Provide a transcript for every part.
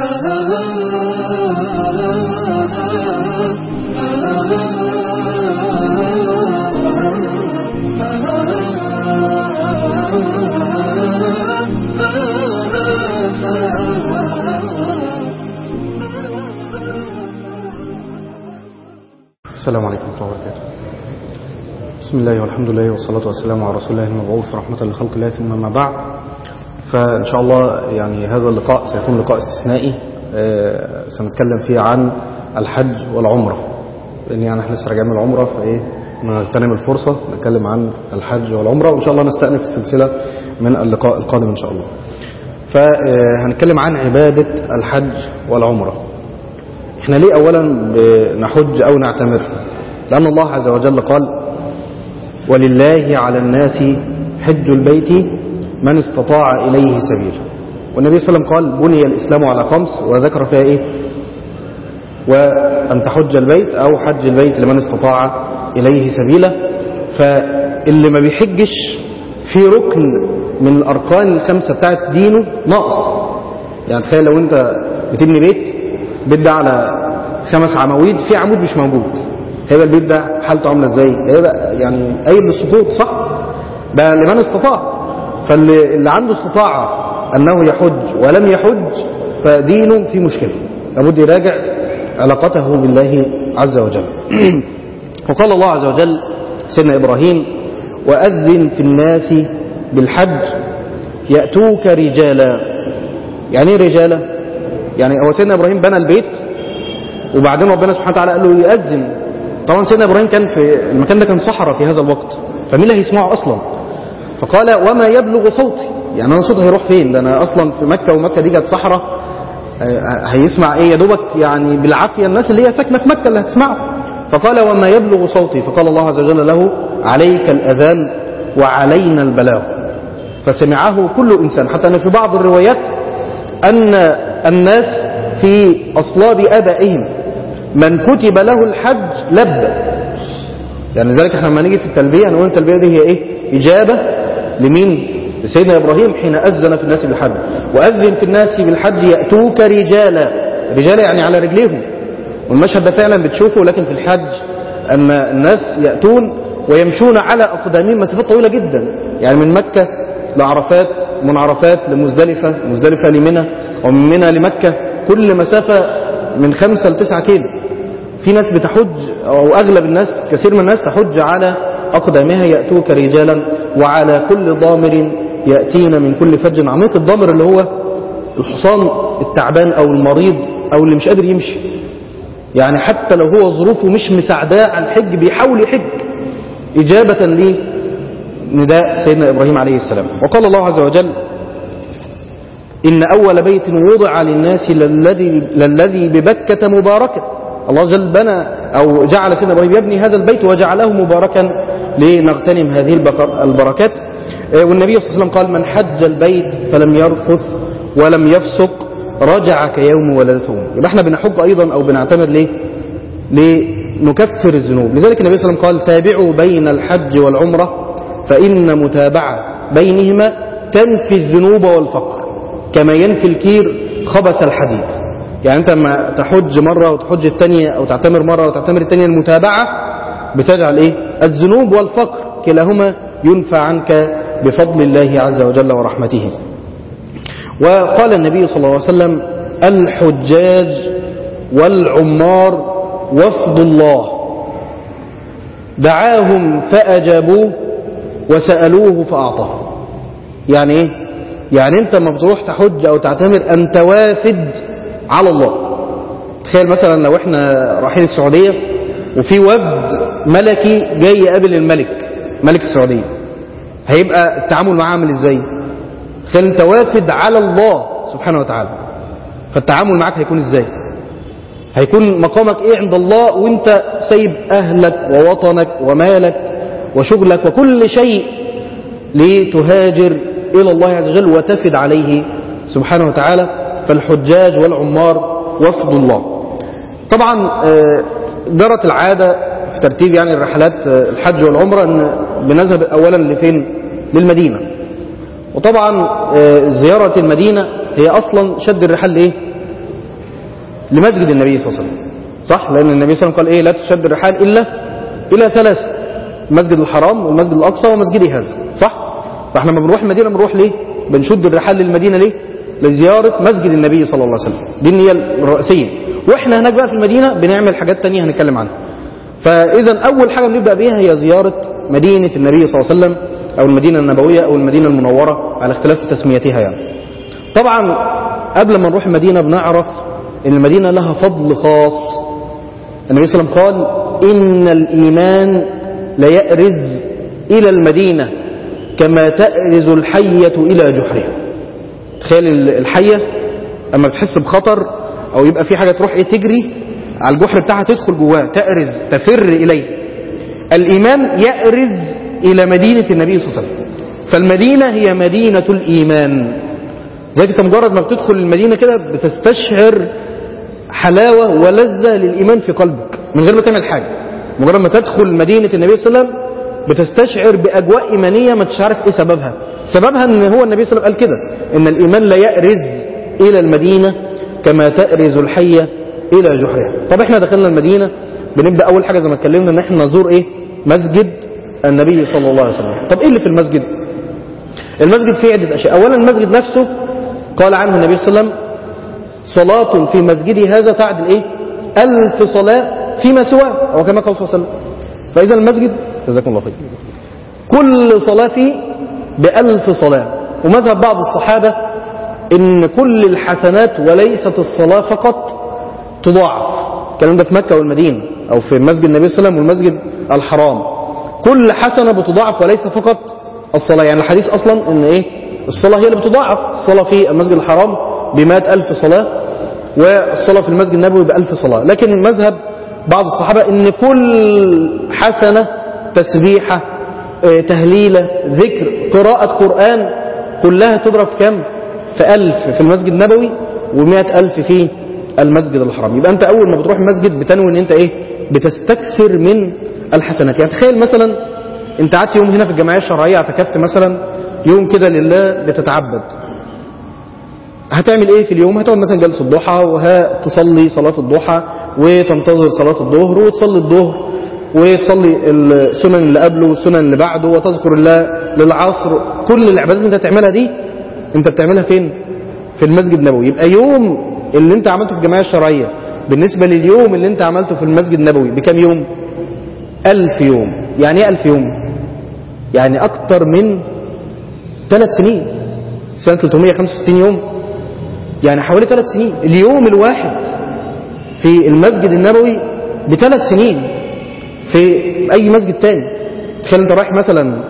السلام عليكم ورحمة الله وبركاته بسم الله والحمد لله والصلاة والسلام على رسول الله المبعوث رحمة لخلق الله ثم ما بعد فإن شاء الله يعني هذا اللقاء سيكون لقاء استثنائي آه، سنتكلم فيه عن الحج والعمرة لأن يعني احنا لسه راجعين من العمرة فإيه نغتنم الفرصة نتكلم عن الحج والعمرة وإن شاء الله نستأنف السلسلة من اللقاء القادم إن شاء الله فهنتكلم عن عبادة الحج والعمرة احنا ليه اولا نحج او نعتمر لان الله عز وجل قال ولله على الناس حج البيت من استطاع اليه سبيلا والنبي صلى الله عليه وسلم قال بني الاسلام على خمس وذكر فيها ايه وان تحج البيت او حج البيت لمن استطاع اليه سبيلا فاللي ما بيحجش في ركن من الاركان الخمسه بتاعت دينه ناقص يعني تخيل لو انت بتبني بيت البيت ده على خمس عواميد في عمود مش موجود هيبقى البيت ده حالته عامله ازاي هيبقى يعني قايل للسقوط صح ده لمن استطاع فاللي اللي عنده استطاعه انه يحج ولم يحج فدينه في مشكله لابد يراجع علاقته بالله عز وجل وقال الله عز وجل سيدنا ابراهيم واذن في الناس بالحج ياتوك رجالا يعني ايه رجالا يعني هو سيدنا ابراهيم بنى البيت وبعدين ربنا سبحانه وتعالى قال له يأذن طبعا سيدنا ابراهيم كان في المكان ده كان صحراء في هذا الوقت فمين اللي هيسمعه اصلا فقال وما يبلغ صوتي يعني انا صوتي هيروح فين ده انا اصلا في مكه ومكه دي كانت صحراء هيسمع ايه يا دوبك يعني بالعافيه الناس اللي هي ساكنه في مكه اللي هتسمعه فقال وما يبلغ صوتي فقال الله عز وجل له عليك الاذان وعلينا البلاغ فسمعه كل انسان حتى ان في بعض الروايات ان الناس في أصلاب آبائهم من كتب له الحج لبى يعني لذلك احنا لما نيجي في التلبية نقول التلبية دي هي ايه إجابة لمين لسيدنا إبراهيم حين أذن في الناس بالحج وأذن في الناس بالحج يأتوك رجالا رجالا يعني على رجليهم والمشهد ده فعلا بتشوفه لكن في الحج أن الناس يأتون ويمشون على أقدامهم مسافات طويلة جدا يعني من مكة لعرفات من عرفات لمزدلفة مزدلفة لمنى ومن منى لمكة كل مسافة من خمسة لتسعة كيلو في ناس بتحج أو أغلب الناس كثير من الناس تحج على أقدامها يأتوك رجالا وعلى كل ضامر يأتين من كل فج عميق الضامر اللي هو الحصان التعبان أو المريض أو اللي مش قادر يمشي يعني حتى لو هو ظروفه مش مساعداه على الحج بيحاول يحج إجابة لنداء سيدنا إبراهيم عليه السلام وقال الله عز وجل إن أول بيت وضع للناس للذي, للذي ببكة مباركة الله جل بنى أو جعل سيدنا إبراهيم يبني هذا البيت وجعله مباركا لنغتنم هذه البركات والنبي صلى الله عليه وسلم قال من حج البيت فلم يرفث ولم يفسق رجع كيوم ولدته يبقى احنا بنحج أيضا أو بنعتمر ليه لنكفر الذنوب لذلك النبي صلى الله عليه وسلم قال تابعوا بين الحج والعمرة فإن متابعة بينهما تنفي الذنوب والفقر كما ينفي الكير خبث الحديد يعني انت لما تحج مرة وتحج الثانية او تعتمر مرة وتعتمر الثانية المتابعة بتجعل ايه الذنوب والفقر كلاهما ينفى عنك بفضل الله عز وجل ورحمته وقال النبي صلى الله عليه وسلم الحجاج والعمار وفد الله دعاهم فأجابوه وسألوه فأعطاهم يعني ايه يعني انت لما بتروح تحج او تعتمر انت وافد على الله تخيل مثلا لو احنا رايحين السعودية وفي وفد ملكي جاي يقابل الملك ملك السعودية هيبقى التعامل معاه عامل ازاي تخيل انت وافد على الله سبحانه وتعالى فالتعامل معاك هيكون ازاي هيكون مقامك ايه عند الله وانت سايب اهلك ووطنك ومالك وشغلك وكل شيء لتهاجر إلى الله عز وجل وتفد عليه سبحانه وتعالى فالحجاج والعمار وفد الله طبعا جرت العادة في ترتيب يعني الرحلات الحج والعمرة أن بنذهب أولا لفين للمدينة وطبعا زيارة المدينة هي أصلا شد الرحال إيه لمسجد النبي صلى الله عليه وسلم صح لأن النبي صلى الله عليه وسلم قال إيه لا تشد الرحال إلا إلى ثلاثة المسجد الحرام والمسجد الأقصى ومسجدي هذا صح فاحنا لما بنروح المدينة بنروح ليه بنشد الرحال للمدينة ليه لزيارة مسجد النبي صلى الله عليه وسلم دي النية الرئيسية واحنا هناك بقى في المدينة بنعمل حاجات تانية هنتكلم عنها فإذا أول حاجة بنبدأ بيها هي زيارة مدينة النبي صلى الله عليه وسلم أو المدينة النبوية أو المدينة المنورة على اختلاف تسميتها يعني طبعا قبل ما نروح المدينة بنعرف ان المدينة لها فضل خاص النبي صلى الله عليه وسلم قال إن الإيمان ليأرز إلى المدينة كما تأرز الحية إلى جحرها تخيل الحية أما بتحس بخطر أو يبقى في حاجة تروح إيه تجري على الجحر بتاعها تدخل جواه تأرز تفر إليه الإيمان يأرز إلى مدينة النبي صلى الله عليه وسلم فالمدينة هي مدينة الإيمان زي انت مجرد ما بتدخل المدينة كده بتستشعر حلاوة ولذة للإيمان في قلبك من غير ما تعمل حاجة مجرد ما تدخل مدينة النبي صلى الله عليه وسلم بتستشعر بأجواء إيمانية ما تش عارف إيه سببها سببها أن هو النبي صلى الله عليه وسلم قال كده إن الإيمان لا يأرز إلى المدينة كما تأرز الحية إلى جحرها طب إحنا دخلنا المدينة بنبدأ أول حاجة زي ما اتكلمنا إن إحنا نزور إيه مسجد النبي صلى الله عليه وسلم طب إيه اللي في المسجد المسجد فيه عدة أشياء أولا المسجد نفسه قال عنه النبي صلى الله عليه وسلم صلاة في مسجدي هذا تعدل إيه ألف صلاة فيما سواه أو كما قال صلى الله عليه وسلم فإذا المسجد جزاكم الله خير كل صلاة فيه بألف صلاة ومذهب بعض الصحابة إن كل الحسنات وليست الصلاة فقط تضاعف الكلام ده في مكة والمدينة أو في مسجد النبي صلى الله عليه وسلم والمسجد الحرام كل حسنة بتضاعف وليس فقط الصلاة يعني الحديث أصلا إن إيه الصلاة هي اللي بتضاعف الصلاة في المسجد الحرام بمائة ألف صلاة والصلاة في المسجد النبوي بألف صلاة لكن مذهب بعض الصحابة إن كل حسنة تسبيحة تهليلة ذكر قراءة قرآن كلها تضرب في كم في ألف في المسجد النبوي ومائة ألف في المسجد الحرام يبقى أنت أول ما بتروح المسجد بتنوي إن أنت إيه بتستكثر من الحسنات يعني تخيل مثلا أنت قعدت يوم هنا في الجمعية الشرعية اعتكفت مثلا يوم كده لله بتتعبد هتعمل ايه في اليوم هتقعد مثلا جلسة الضحى وهتصلي صلاة الضحى وتنتظر صلاة الظهر وتصلي الظهر وتصلي السنن اللي قبله والسنن اللي بعده وتذكر الله للعصر كل العبادات اللي انت هتعملها دي انت بتعملها فين في المسجد النبوي يبقى يوم اللي انت عملته في الجمعية الشرعية بالنسبة لليوم اللي انت عملته في المسجد النبوي بكام يوم ألف يوم يعني ايه ألف يوم يعني أكتر من ثلاث سنين سنة 365 يوم يعني حوالي ثلاث سنين اليوم الواحد في المسجد النبوي بثلاث سنين في أي مسجد تاني تخيل أنت رايح مثلا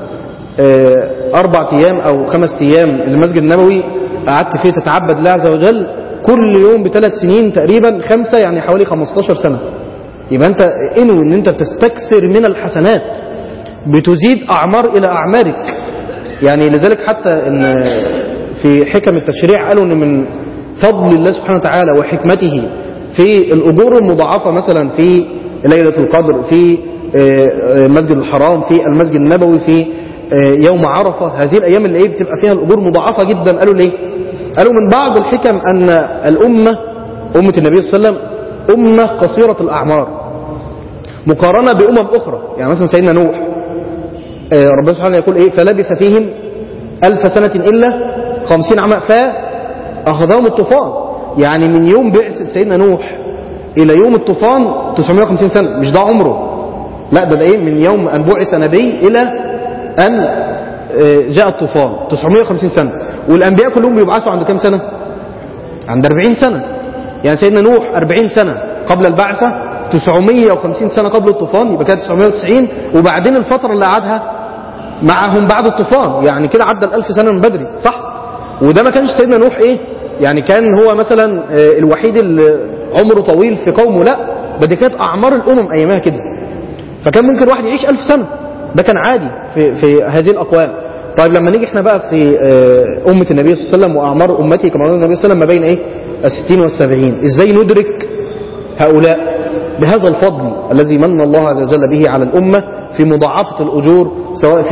أربع أيام أو خمس أيام المسجد النبوي قعدت فيه تتعبد الله عز وجل كل يوم بثلاث سنين تقريبا خمسة يعني حوالي 15 سنة يبقى أنت إنو إن أنت بتستكثر من الحسنات بتزيد أعمار إلى أعمارك يعني لذلك حتى إن في حكم التشريع قالوا إن من فضل الله سبحانه وتعالى وحكمته في الأجور المضاعفة مثلا في ليلة القدر في المسجد الحرام في المسجد النبوي في يوم عرفة هذه الأيام اللي ايه بتبقى فيها الأجور مضاعفة جدا قالوا ليه قالوا من بعض الحكم أن الأمة أمة النبي صلى الله عليه وسلم أمة قصيرة الأعمار مقارنة بأمم أخرى يعني مثلا سيدنا نوح ربنا سبحانه يقول إيه فلبث فيهم ألف سنة إلا خمسين عاما فأخذهم الطوفان يعني من يوم بعثة سيدنا نوح إلى يوم الطوفان 950 سنة مش ده عمره لا ده ده إيه من يوم أن بعث نبي إلى أن جاء الطوفان 950 سنة والأنبياء كلهم بيبعثوا عند كام سنة عند 40 سنة يعني سيدنا نوح 40 سنة قبل البعثة 950 سنة قبل الطوفان يبقى كانت 990 وبعدين الفترة اللي قعدها معهم بعد الطوفان يعني كده عدى الألف سنة من بدري صح وده ما كانش سيدنا نوح ايه يعني كان هو مثلا الوحيد اللي عمره طويل في قومه لا ده دي كانت أعمار الأمم أيامها كده فكان ممكن واحد يعيش ألف سنة ده كان عادي في, في هذه الأقوام طيب لما نيجي احنا بقى في أمة النبي صلى الله عليه وسلم وأعمار أمتي كما قال النبي صلى الله عليه وسلم ما بين ايه الستين والسبعين ازاي ندرك هؤلاء بهذا الفضل الذي من الله عز وجل به على الأمة في مضاعفة الأجور سواء في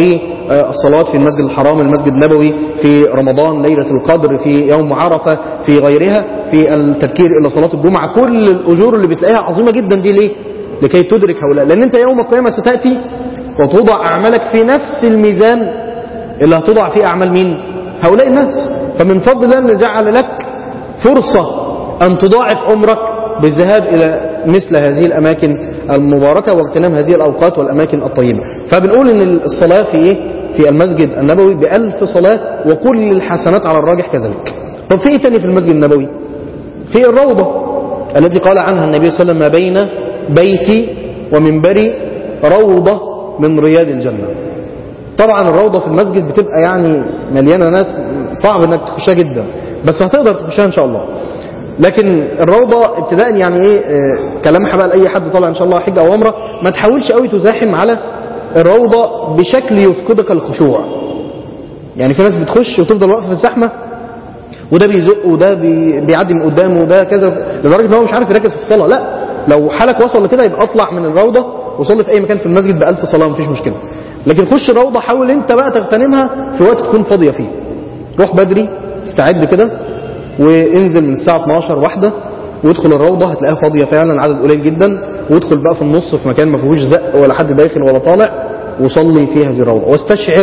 آه، الصلوات في المسجد الحرام المسجد النبوي في رمضان ليلة القدر في يوم عرفة في غيرها في التبكير إلى صلاة الجمعة كل الأجور اللي بتلاقيها عظيمة جدا دي ليه لكي تدرك هؤلاء لأن أنت يوم القيامة ستأتي وتوضع أعمالك في نفس الميزان اللي هتوضع فيه أعمال مين هؤلاء الناس فمن فضل الله أن جعل لك فرصة أن تضاعف عمرك بالذهاب إلى مثل هذه الأماكن المباركة واغتنام هذه الأوقات والأماكن الطيبة فبنقول أن الصلاة في إيه؟ في المسجد النبوي بألف صلاة وكل الحسنات على الراجح كذلك طب في إيه تاني في المسجد النبوي في الروضة التي قال عنها النبي صلى الله عليه وسلم ما بين بيتي ومنبري روضة من رياض الجنة طبعا الروضة في المسجد بتبقى يعني مليانة ناس صعب انك تخشها جدا بس هتقدر تخشها ان شاء الله لكن الروضة ابتداء يعني ايه آه، كلامها بقى لأي حد طالع ان شاء الله حج او عمرة ما تحاولش قوي تزاحم على الروضة بشكل يفقدك الخشوع يعني في ناس بتخش وتفضل واقفة في الزحمة وده بيزق وده بي- بيعدي من قدامه وده كذا لدرجة ان هو مش عارف يركز في الصلاة لا لو حالك وصل لكده يبقى اطلع من الروضة وصلي في اي مكان في المسجد بألف صلاة مفيش مشكلة لكن خش الروضة حاول انت بقى تغتنمها في وقت تكون فاضية فيه روح بدري استعد كده وانزل من الساعة 12 واحدة وادخل الروضة هتلاقيها فاضية فعلا عدد قليل جدا وادخل بقى في النص في مكان ما فيهوش زق ولا حد داخل ولا طالع وصلي في هذه الروضة واستشعر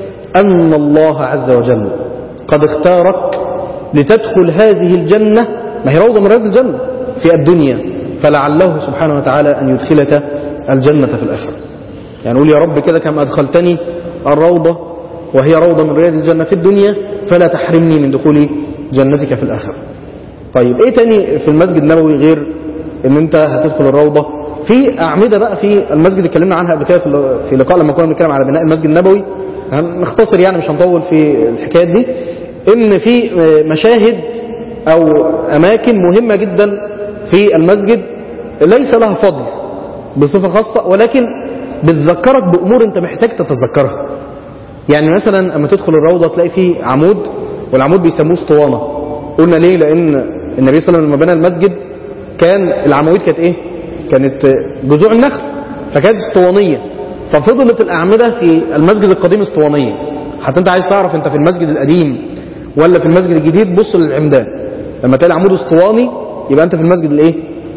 أن الله عز وجل قد اختارك لتدخل هذه الجنة ما هي روضة من رياض الجنة في الدنيا فلعله سبحانه وتعالى أن يدخلك الجنة في الآخرة يعني قول يا رب كده كما أدخلتني الروضة وهي روضة من رياض الجنة في الدنيا فلا تحرمني من دخول جنتك في الآخرة طيب ايه تاني في المسجد النبوي غير ان انت هتدخل الروضة في أعمدة بقى في المسجد اتكلمنا عنها قبل كده في في لقاء لما كنا بنتكلم على بناء المسجد النبوي هنختصر يعني مش هنطول في الحكايات دي ان في مشاهد او اماكن مهمة جدا في المسجد ليس لها فضل بصفة خاصة ولكن بتذكرك بأمور انت محتاج تتذكرها يعني مثلا اما تدخل الروضة تلاقي فيه عمود والعمود بيسموه اسطوانة قلنا ليه لان النبي صلى الله عليه وسلم لما بنى المسجد كان العواميد كانت ايه كانت جذوع النخل فكانت اسطوانية ففضلت الأعمدة في المسجد القديم اسطوانية حتى انت عايز تعرف انت في المسجد القديم ولا في المسجد الجديد بص للعمدان لما تلاقي العمود اسطواني يبقى انت في المسجد الايه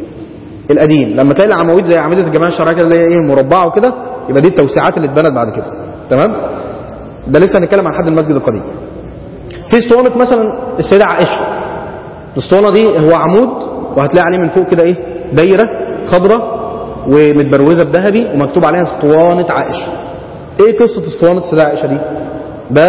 القديم لما تلاقي العواميد زي اعمده الجماعه الشرعيه كده اللي هي ايه مربعه وكده يبقى دي التوسعات اللي اتبنت بعد كده تمام ده لسه هنتكلم عن حد المسجد القديم في اسطوانه مثلا السيده عائشه الاسطوانه دي هو عمود وهتلاقي عليه من فوق كده ايه دايره خضراء ومتبروزه بذهبي ومكتوب عليها اسطوانه عائشه ايه قصه اسطوانه السيده عائشه دي ده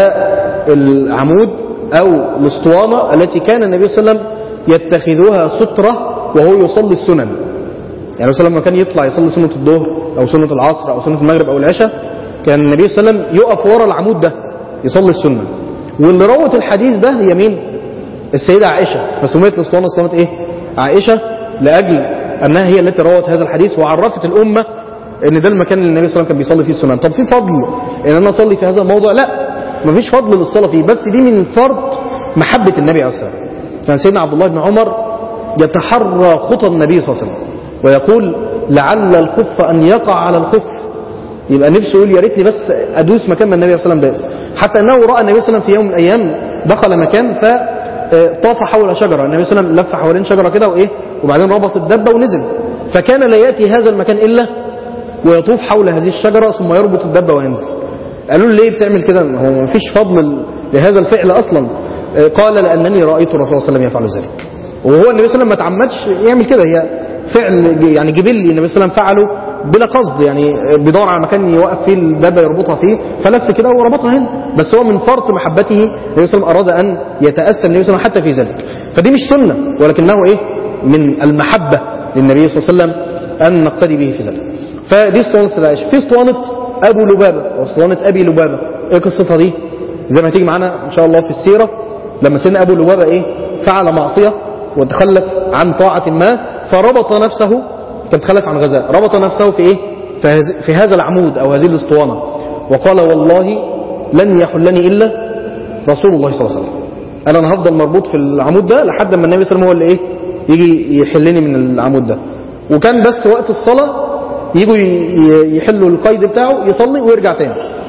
العمود او الاسطوانه التي كان النبي صلى الله عليه وسلم يتخذها ستره وهو يصلي السنن يعني مثلا لما كان يطلع يصلي سنه الظهر او سنه العصر او سنه المغرب او العشاء كان النبي صلى الله عليه وسلم يقف ورا العمود ده يصلي السنه واللي روت الحديث ده هي مين السيده عائشه فسميت الاسطوانه اسطوانه ايه عائشه لاجل انها هي التي روت هذا الحديث وعرفت الامه ان ده المكان اللي النبي صلى الله عليه وسلم كان بيصلي فيه السنن طب في فضل ان انا اصلي في هذا الموضوع لا مفيش فضل للصلاه فيه بس دي من فرط محبه النبي عليه الصلاه والسلام كان سيدنا عبد الله بن عمر يتحرى خطى النبي صلى الله عليه وسلم ويقول لعل الخف ان يقع على الخف يبقى نفسه يقول يا ريتني بس ادوس مكان ما النبي صلى الله عليه وسلم داس حتى انه راى النبي صلى الله عليه وسلم في يوم من الايام دخل مكان فطاف حول شجره النبي صلى الله عليه وسلم لف حوالين شجره كده وايه وبعدين ربط الدبه ونزل فكان لا ياتي هذا المكان الا ويطوف حول هذه الشجره ثم يربط الدبه وينزل قالوا له ليه بتعمل كده هو ما فيش فضل لهذا الفعل اصلا قال لانني رايت الرسول صلى الله عليه وسلم يفعل ذلك وهو النبي صلى الله عليه وسلم ما تعمدش يعمل كده هي فعل يعني جبلي النبي صلى الله عليه وسلم فعله بلا قصد يعني بيدور على مكان يوقف فيه الدابه يربطها فيه فلف كده وربطها هنا بس هو من فرط محبته النبي صلى الله عليه وسلم اراد ان يتاسى النبي صلى الله عليه وسلم حتى في ذلك فدي مش سنه ولكنه ايه من المحبه للنبي صلى الله عليه وسلم ان نقتدي به في ذلك فدي اسطوانه العائشه في اسطوانه ابو لبابه واسطوانه ابي لبابه ايه قصتها دي زي ما هتيجي معانا ان شاء الله في السيره لما سيدنا ابو لبابه ايه فعل معصيه وتخلف عن طاعة ما فربط نفسه كان تخلف عن غزاء ربط نفسه في ايه في هذا العمود او هذه الاسطوانة وقال والله لن يحلني الا رسول الله صلى الله عليه وسلم قال انا هفضل مربوط في العمود ده لحد ما النبي صلى الله عليه وسلم هو اللي ايه يجي يحلني من العمود ده وكان بس وقت الصلاة يجوا يحلوا القيد بتاعه يصلي ويرجع تاني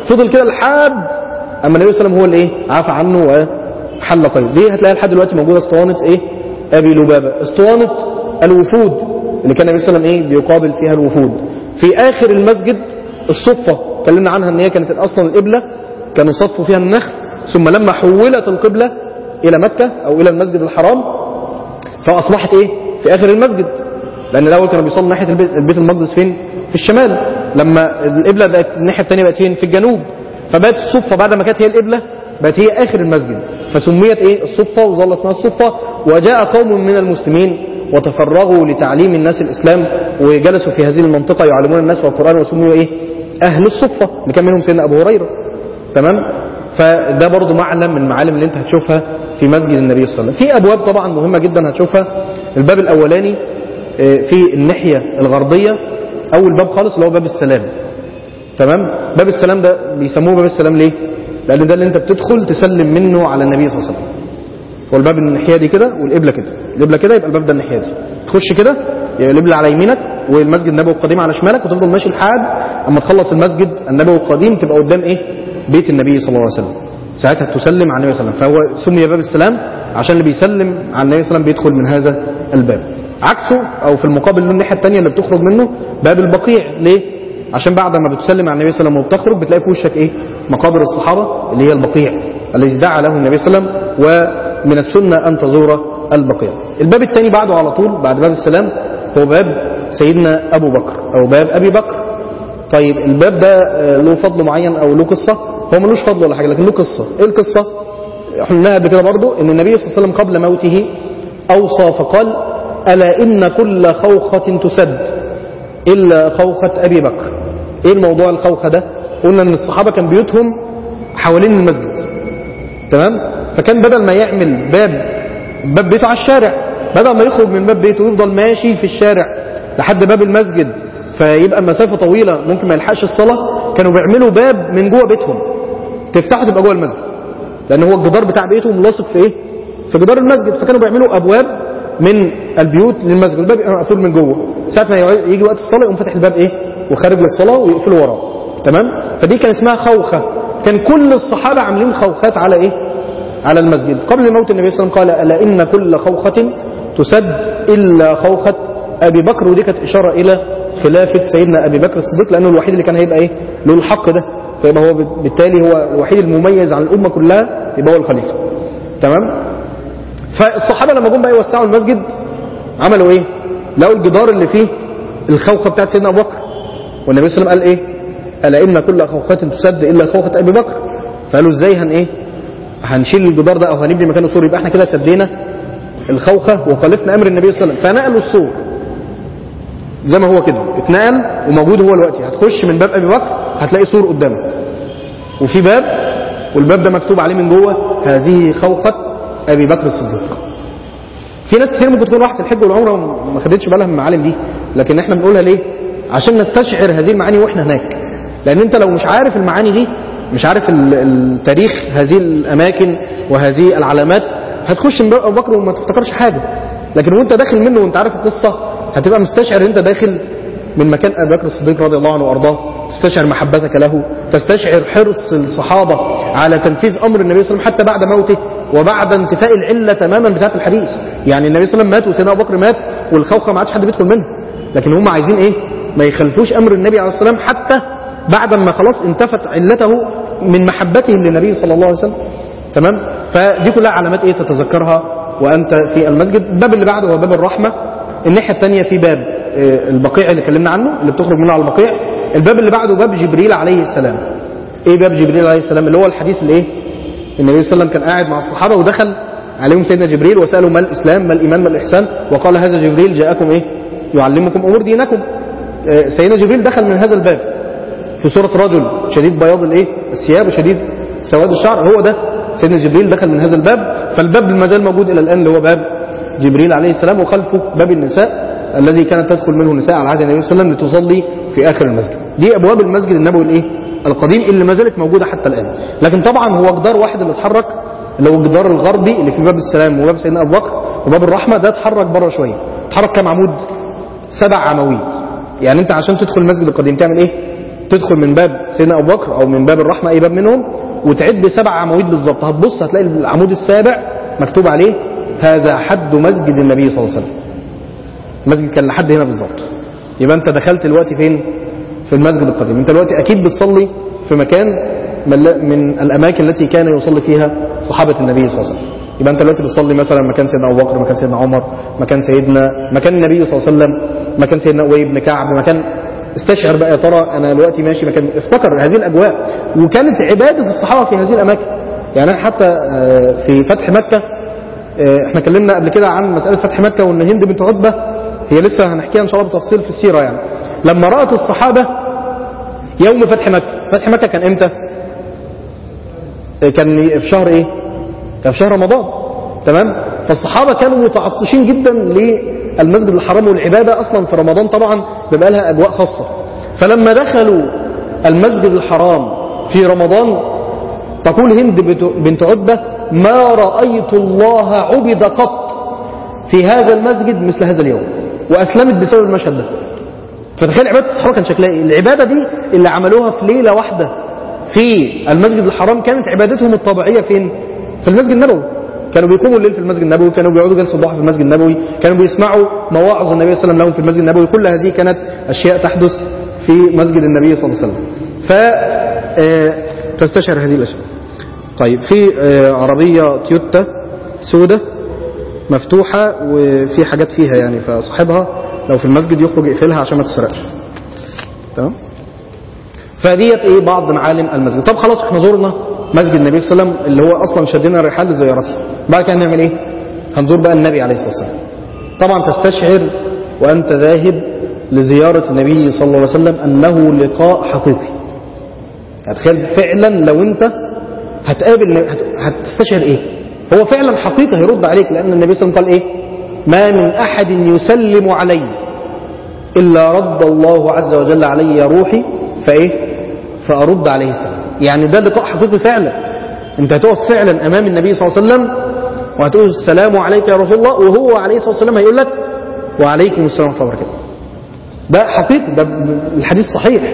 فضل كده لحد اما النبي صلى الله عليه وسلم هو اللي ايه عفى عنه وحل قيد دي هتلاقيها لحد دلوقتي موجوده اسطوانه ايه ابي لبابه اسطوانه الوفود اللي كان النبي صلى الله عليه وسلم ايه بيقابل فيها الوفود في اخر المسجد الصفه اتكلمنا عنها ان هي كانت اصلا القبله كانوا صفوا فيها النخل ثم لما حولت القبله الى مكه او الى المسجد الحرام فاصبحت ايه في اخر المسجد لان الاول كانوا بيصلوا ناحيه البيت, البيت المقدس فين في الشمال لما القبله بقت الناحيه الثانيه بقت فين في الجنوب فبقت الصفه بعد ما كانت هي القبله بقت هي اخر المسجد فسميت ايه الصفه وظل اسمها الصفه وجاء قوم من المسلمين وتفرغوا لتعليم الناس الاسلام وجلسوا في هذه المنطقه يعلمون الناس والقران وسموا ايه اهل الصفه اللي كان منهم سيدنا ابو هريره تمام فده برضو معلم من المعالم اللي انت هتشوفها في مسجد النبي صلى الله عليه وسلم في ابواب طبعا مهمه جدا هتشوفها الباب الاولاني في الناحيه الغربيه اول باب خالص اللي هو باب السلام تمام باب السلام ده بيسموه باب السلام ليه لان ده اللي انت بتدخل تسلم منه على النبي صلى الله عليه وسلم هو الباب الناحيه دي كده والقبله كده القبله كده يبقى الباب ده الناحيه دي تخش كده يبقى القبله على يمينك والمسجد النبوي القديم على شمالك وتفضل ماشي لحد اما تخلص المسجد النبوي القديم تبقى قدام ايه بيت النبي صلى الله عليه وسلم ساعتها تسلم على النبي صلى الله عليه وسلم فهو سمي باب السلام عشان اللي بيسلم على النبي صلى الله عليه وسلم بيدخل من هذا الباب عكسه او في المقابل له الناحيه الثانيه اللي بتخرج منه باب البقيع ليه عشان بعد ما بتسلم على النبي صلى الله عليه وسلم وبتخرج بتلاقي في وشك ايه مقابر الصحابه اللي هي البقيع الذي دعا له النبي صلى الله عليه وسلم ومن السنه ان تزور البقيع الباب الثاني بعده على طول بعد باب السلام هو باب سيدنا ابو بكر او باب ابي بكر طيب الباب ده له فضل معين او له قصه هو ملوش فضل ولا حاجه لكن له قصه ايه القصه قلناها قبل كده برضو ان النبي صلى الله عليه وسلم قبل موته اوصى فقال الا ان كل خوخه تسد الا خوخه ابي بكر ايه الموضوع الخوخه ده قلنا ان الصحابه كان بيوتهم حوالين المسجد تمام فكان بدل ما يعمل باب باب بيته على الشارع بدل ما يخرج من باب بيته ويفضل ماشي في الشارع لحد باب المسجد فيبقى مسافه طويله ممكن ما يلحقش الصلاه كانوا بيعملوا باب من جوه بيتهم تفتحه تبقى جوه المسجد لان هو الجدار بتاع بيتهم لاصق في ايه في جدار المسجد فكانوا بيعملوا ابواب من البيوت للمسجد الباب يبقى مقفول من جوه ساعه ما يجي وقت الصلاه يقوم فاتح الباب ايه وخارج للصلاه ويقفله وراه تمام فدي كان اسمها خوخه كان كل الصحابه عاملين خوخات على ايه على المسجد قبل موت النبي صلى الله عليه وسلم قال الا ان كل خوخه تسد الا خوخه ابي بكر ودي كانت اشاره الى خلافه سيدنا ابي بكر الصديق لانه الوحيد اللي كان هيبقى ايه له الحق ده فيبقى هو بالتالي هو الوحيد المميز عن الامه كلها يبقى هو الخليفه تمام فالصحابه لما جم بقى يوسعوا المسجد عملوا ايه لقوا الجدار اللي فيه الخوخه بتاعت سيدنا ابو بكر والنبي صلى الله عليه وسلم قال ايه الا ان كل خوخه تسد الا خوخه ابي بكر فقالوا ازاي هن ايه هنشيل الجدار ده او هنبني مكانه سور يبقى احنا كده سدينا الخوخه وخالفنا امر النبي صلى الله عليه وسلم فنقلوا السور زي ما هو كده اتنقل وموجود هو دلوقتي هتخش من باب ابي بكر هتلاقي سور قدامك وفي باب والباب ده مكتوب عليه من جوه هذه خوخه ابي بكر الصديق في ناس كتير ممكن تكون راحت الحج والعمره وما خدتش بالها من المعالم دي لكن احنا بنقولها ليه عشان نستشعر هذه المعاني واحنا هناك لان انت لو مش عارف المعاني دي مش عارف التاريخ هذه الاماكن وهذه العلامات هتخش من باب ابو بكر وما تفتكرش حاجه لكن وانت داخل منه وانت عارف القصه هتبقى مستشعر انت داخل من مكان ابي بكر الصديق رضي الله عنه وارضاه تستشعر محبتك له تستشعر حرص الصحابه على تنفيذ امر النبي صلى الله عليه وسلم حتى بعد موته وبعد انتفاء العله تماما بتاعه الحديث يعني النبي صلى الله عليه وسلم مات وسيدنا ابو بكر مات والخوخه ما عادش حد بيدخل منها لكن هم عايزين ايه ما يخلفوش امر النبي عليه الصلاه والسلام حتى بعد ما خلاص انتفت علته من محبتهم للنبي صلى الله عليه وسلم تمام فدي كلها علامات ايه تتذكرها وانت في المسجد الباب اللي بعده هو باب الرحمه الناحيه الثانيه في باب البقيع اللي اتكلمنا عنه اللي بتخرج منه على البقيع الباب اللي بعده باب جبريل عليه السلام ايه باب جبريل عليه السلام اللي هو الحديث اللي ايه النبي صلى الله عليه وسلم كان قاعد مع الصحابه ودخل عليهم سيدنا جبريل وسالوا ما الاسلام ما الايمان ما الاحسان وقال هذا جبريل جاءكم ايه يعلمكم امور دينكم سيدنا جبريل دخل من هذا الباب في صوره رجل شديد بياض الايه الثياب وشديد سواد الشعر هو ده سيدنا جبريل دخل من هذا الباب فالباب ما زال موجود الى الان اللي هو باب جبريل عليه السلام وخلفه باب النساء الذي كانت تدخل منه النساء على عهد النبي صلى الله عليه وسلم لتصلي في اخر المسجد دي ابواب المسجد النبوي الايه القديم اللي ما زالت موجوده حتى الان لكن طبعا هو جدار واحد اللي اتحرك اللي هو الجدار الغربي اللي في باب السلام وباب سيدنا ابو بكر وباب الرحمه ده اتحرك بره شويه اتحرك كام عمود سبع عواميد يعني انت عشان تدخل المسجد القديم تعمل ايه تدخل من باب سيدنا ابو بكر او من باب الرحمه اي باب منهم وتعد سبع عواميد بالظبط هتبص هتلاقي العمود السابع مكتوب عليه هذا حد مسجد النبي صلى الله عليه وسلم المسجد كان لحد هنا بالظبط يبقى انت دخلت دلوقتي فين في المسجد القديم انت دلوقتي اكيد بتصلي في مكان من من الاماكن التي كان يصلي فيها صحابه النبي صلى الله عليه وسلم يبقى انت دلوقتي بتصلي مثلا مكان سيدنا ابو بكر مكان سيدنا عمر مكان سيدنا مكان النبي صلى الله عليه وسلم مكان سيدنا ابي بن كعب مكان استشعر بقى يا ترى انا دلوقتي ماشي مكان افتكر هذه الاجواء وكانت عباده الصحابه في هذه الاماكن يعني انا حتى آه، في فتح مكه آه، احنا اتكلمنا قبل كده عن مساله فتح مكه وان هند بنت عتبه هي لسه هنحكيها ان شاء الله بتفصيل في السيره يعني لما رات الصحابه يوم فتح مكه فتح مكه كان امتى آه، كان في شهر ايه كان في شهر رمضان تمام فالصحابه كانوا متعطشين جدا للمسجد الحرام والعباده اصلا في رمضان طبعا بيبقى لها اجواء خاصه فلما دخلوا المسجد الحرام في رمضان تقول هند بنت عتبه ما رايت الله عبد قط في هذا المسجد مثل هذا اليوم واسلمت بسبب المشهد ده فتخيل عباده الصحابه كان شكلها ايه العباده دي اللي عملوها في ليله واحده في المسجد الحرام كانت عبادتهم الطبيعيه فين في المسجد النبوي كانوا بيقوموا الليل في المسجد النبوي كانوا بيقعدوا جلسه الضحى في المسجد النبوي كانوا بيسمعوا مواعظ النبي صلى الله عليه وسلم لهم في المسجد النبوي كل هذه كانت اشياء تحدث في مسجد النبي صلى الله عليه وسلم ف تستشعر هذه الاشياء طيب في آه، عربيه تويوتا سودة مفتوحه وفي حاجات فيها يعني فصاحبها لو في المسجد يخرج يقفلها عشان ما تسرقش تمام فديت ايه بعض معالم المسجد طب خلاص احنا زرنا مسجد النبي صلى الله عليه وسلم اللي هو اصلا شدنا الرحال لزيارته بعد كده هنعمل ايه هنزور بقى النبي عليه الصلاه والسلام طبعا تستشعر وانت ذاهب لزياره النبي صلى الله عليه وسلم انه لقاء حقيقي هتخيل فعلا لو انت هتقابل هت- هتستشعر ايه هو فعلا حقيقه هيرد عليك لان النبي صلى الله عليه وسلم قال ايه ما من احد يسلم علي الا رد الله عز وجل علي روحي فايه فارد عليه السلام يعني ده لقاء حقيقي فعلا انت هتقف فعلا امام النبي صلى الله عليه وسلم وهتقول السلام عليك يا رسول الله وهو عليه الصلاه والسلام هيقول لك وعليكم السلام ورحمه الله وبركاته ده حقيقي ده الحديث صحيح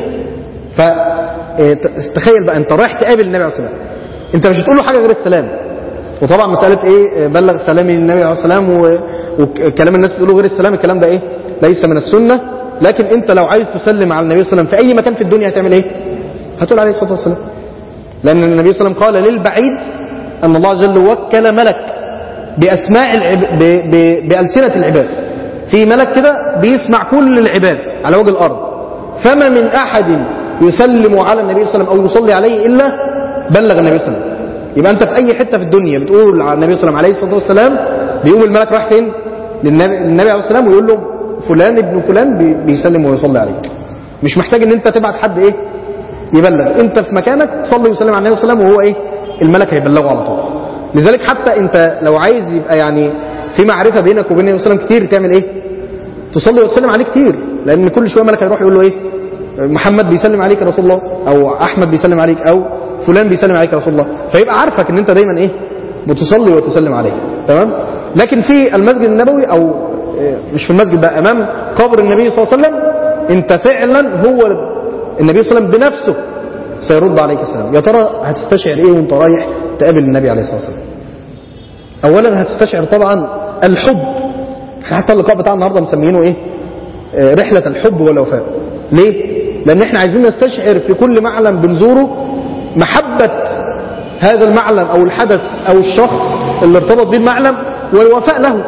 فتخيل بقى انت رايح تقابل النبي عليه الصلاه والسلام انت مش هتقول له حاجه غير السلام وطبعا مساله ايه بلغ سلامي للنبي عليه الصلاه والسلام و- وكلام الناس تقوله غير السلام الكلام ده ايه ليس من السنه لكن انت لو عايز تسلم على النبي صلى الله عليه وسلم في اي مكان في الدنيا هتعمل ايه هتقول عليه الصلاه والسلام لان النبي صلى الله عليه وسلم قال للبعيد ان الله عز وجل وكل ملك باسماء العب... ب... ب... بالسنه العباد في ملك كده بيسمع كل العباد على وجه الارض فما من احد يسلم على النبي صلى الله عليه وسلم او يصلي عليه الا بلغ النبي صلى الله عليه وسلم يبقى انت في اي حته في الدنيا بتقول على النبي صلى الله عليه وسلم عليه الصلاه والسلام بيقوم الملك رايح فين للنبي النبي عليه الصلاه والسلام ويقول له فلان ابن فلان بي- بيسلم ويصلي عليك مش محتاج ان انت تبعت حد ايه يبلغ انت في مكانك تصلي وسلم على النبي صلى الله عليه وسلم وهو ايه الملك هيبلغه على طول لذلك حتى انت لو عايز يبقى يعني في معرفه بينك وبين النبي صلى الله عليه وسلم كتير تعمل ايه تصلي وتسلم عليه كتير لان كل شويه ملك هيروح يقول له ايه محمد بيسلم عليك يا رسول الله او احمد بيسلم عليك او فلان بيسلم عليك يا رسول الله فيبقى عارفك ان انت دايما ايه بتصلي وتسلم عليه تمام لكن في المسجد النبوي او اه، مش في المسجد بقى امام قبر النبي صلى الله عليه وسلم انت فعلا هو النبي صلى الله عليه وسلم بنفسه سيرد عليك السلام يا ترى هتستشعر ايه وانت رايح تقابل النبي عليه الصلاه والسلام اولا هتستشعر طبعا الحب احنا حتى اللقاء بتاع النهارده مسمينه ايه آه، رحله الحب والوفاء ليه لان احنا عايزين نستشعر في كل معلم بنزوره محبه هذا المعلم او الحدث او الشخص اللي ارتبط به المعلم والوفاء له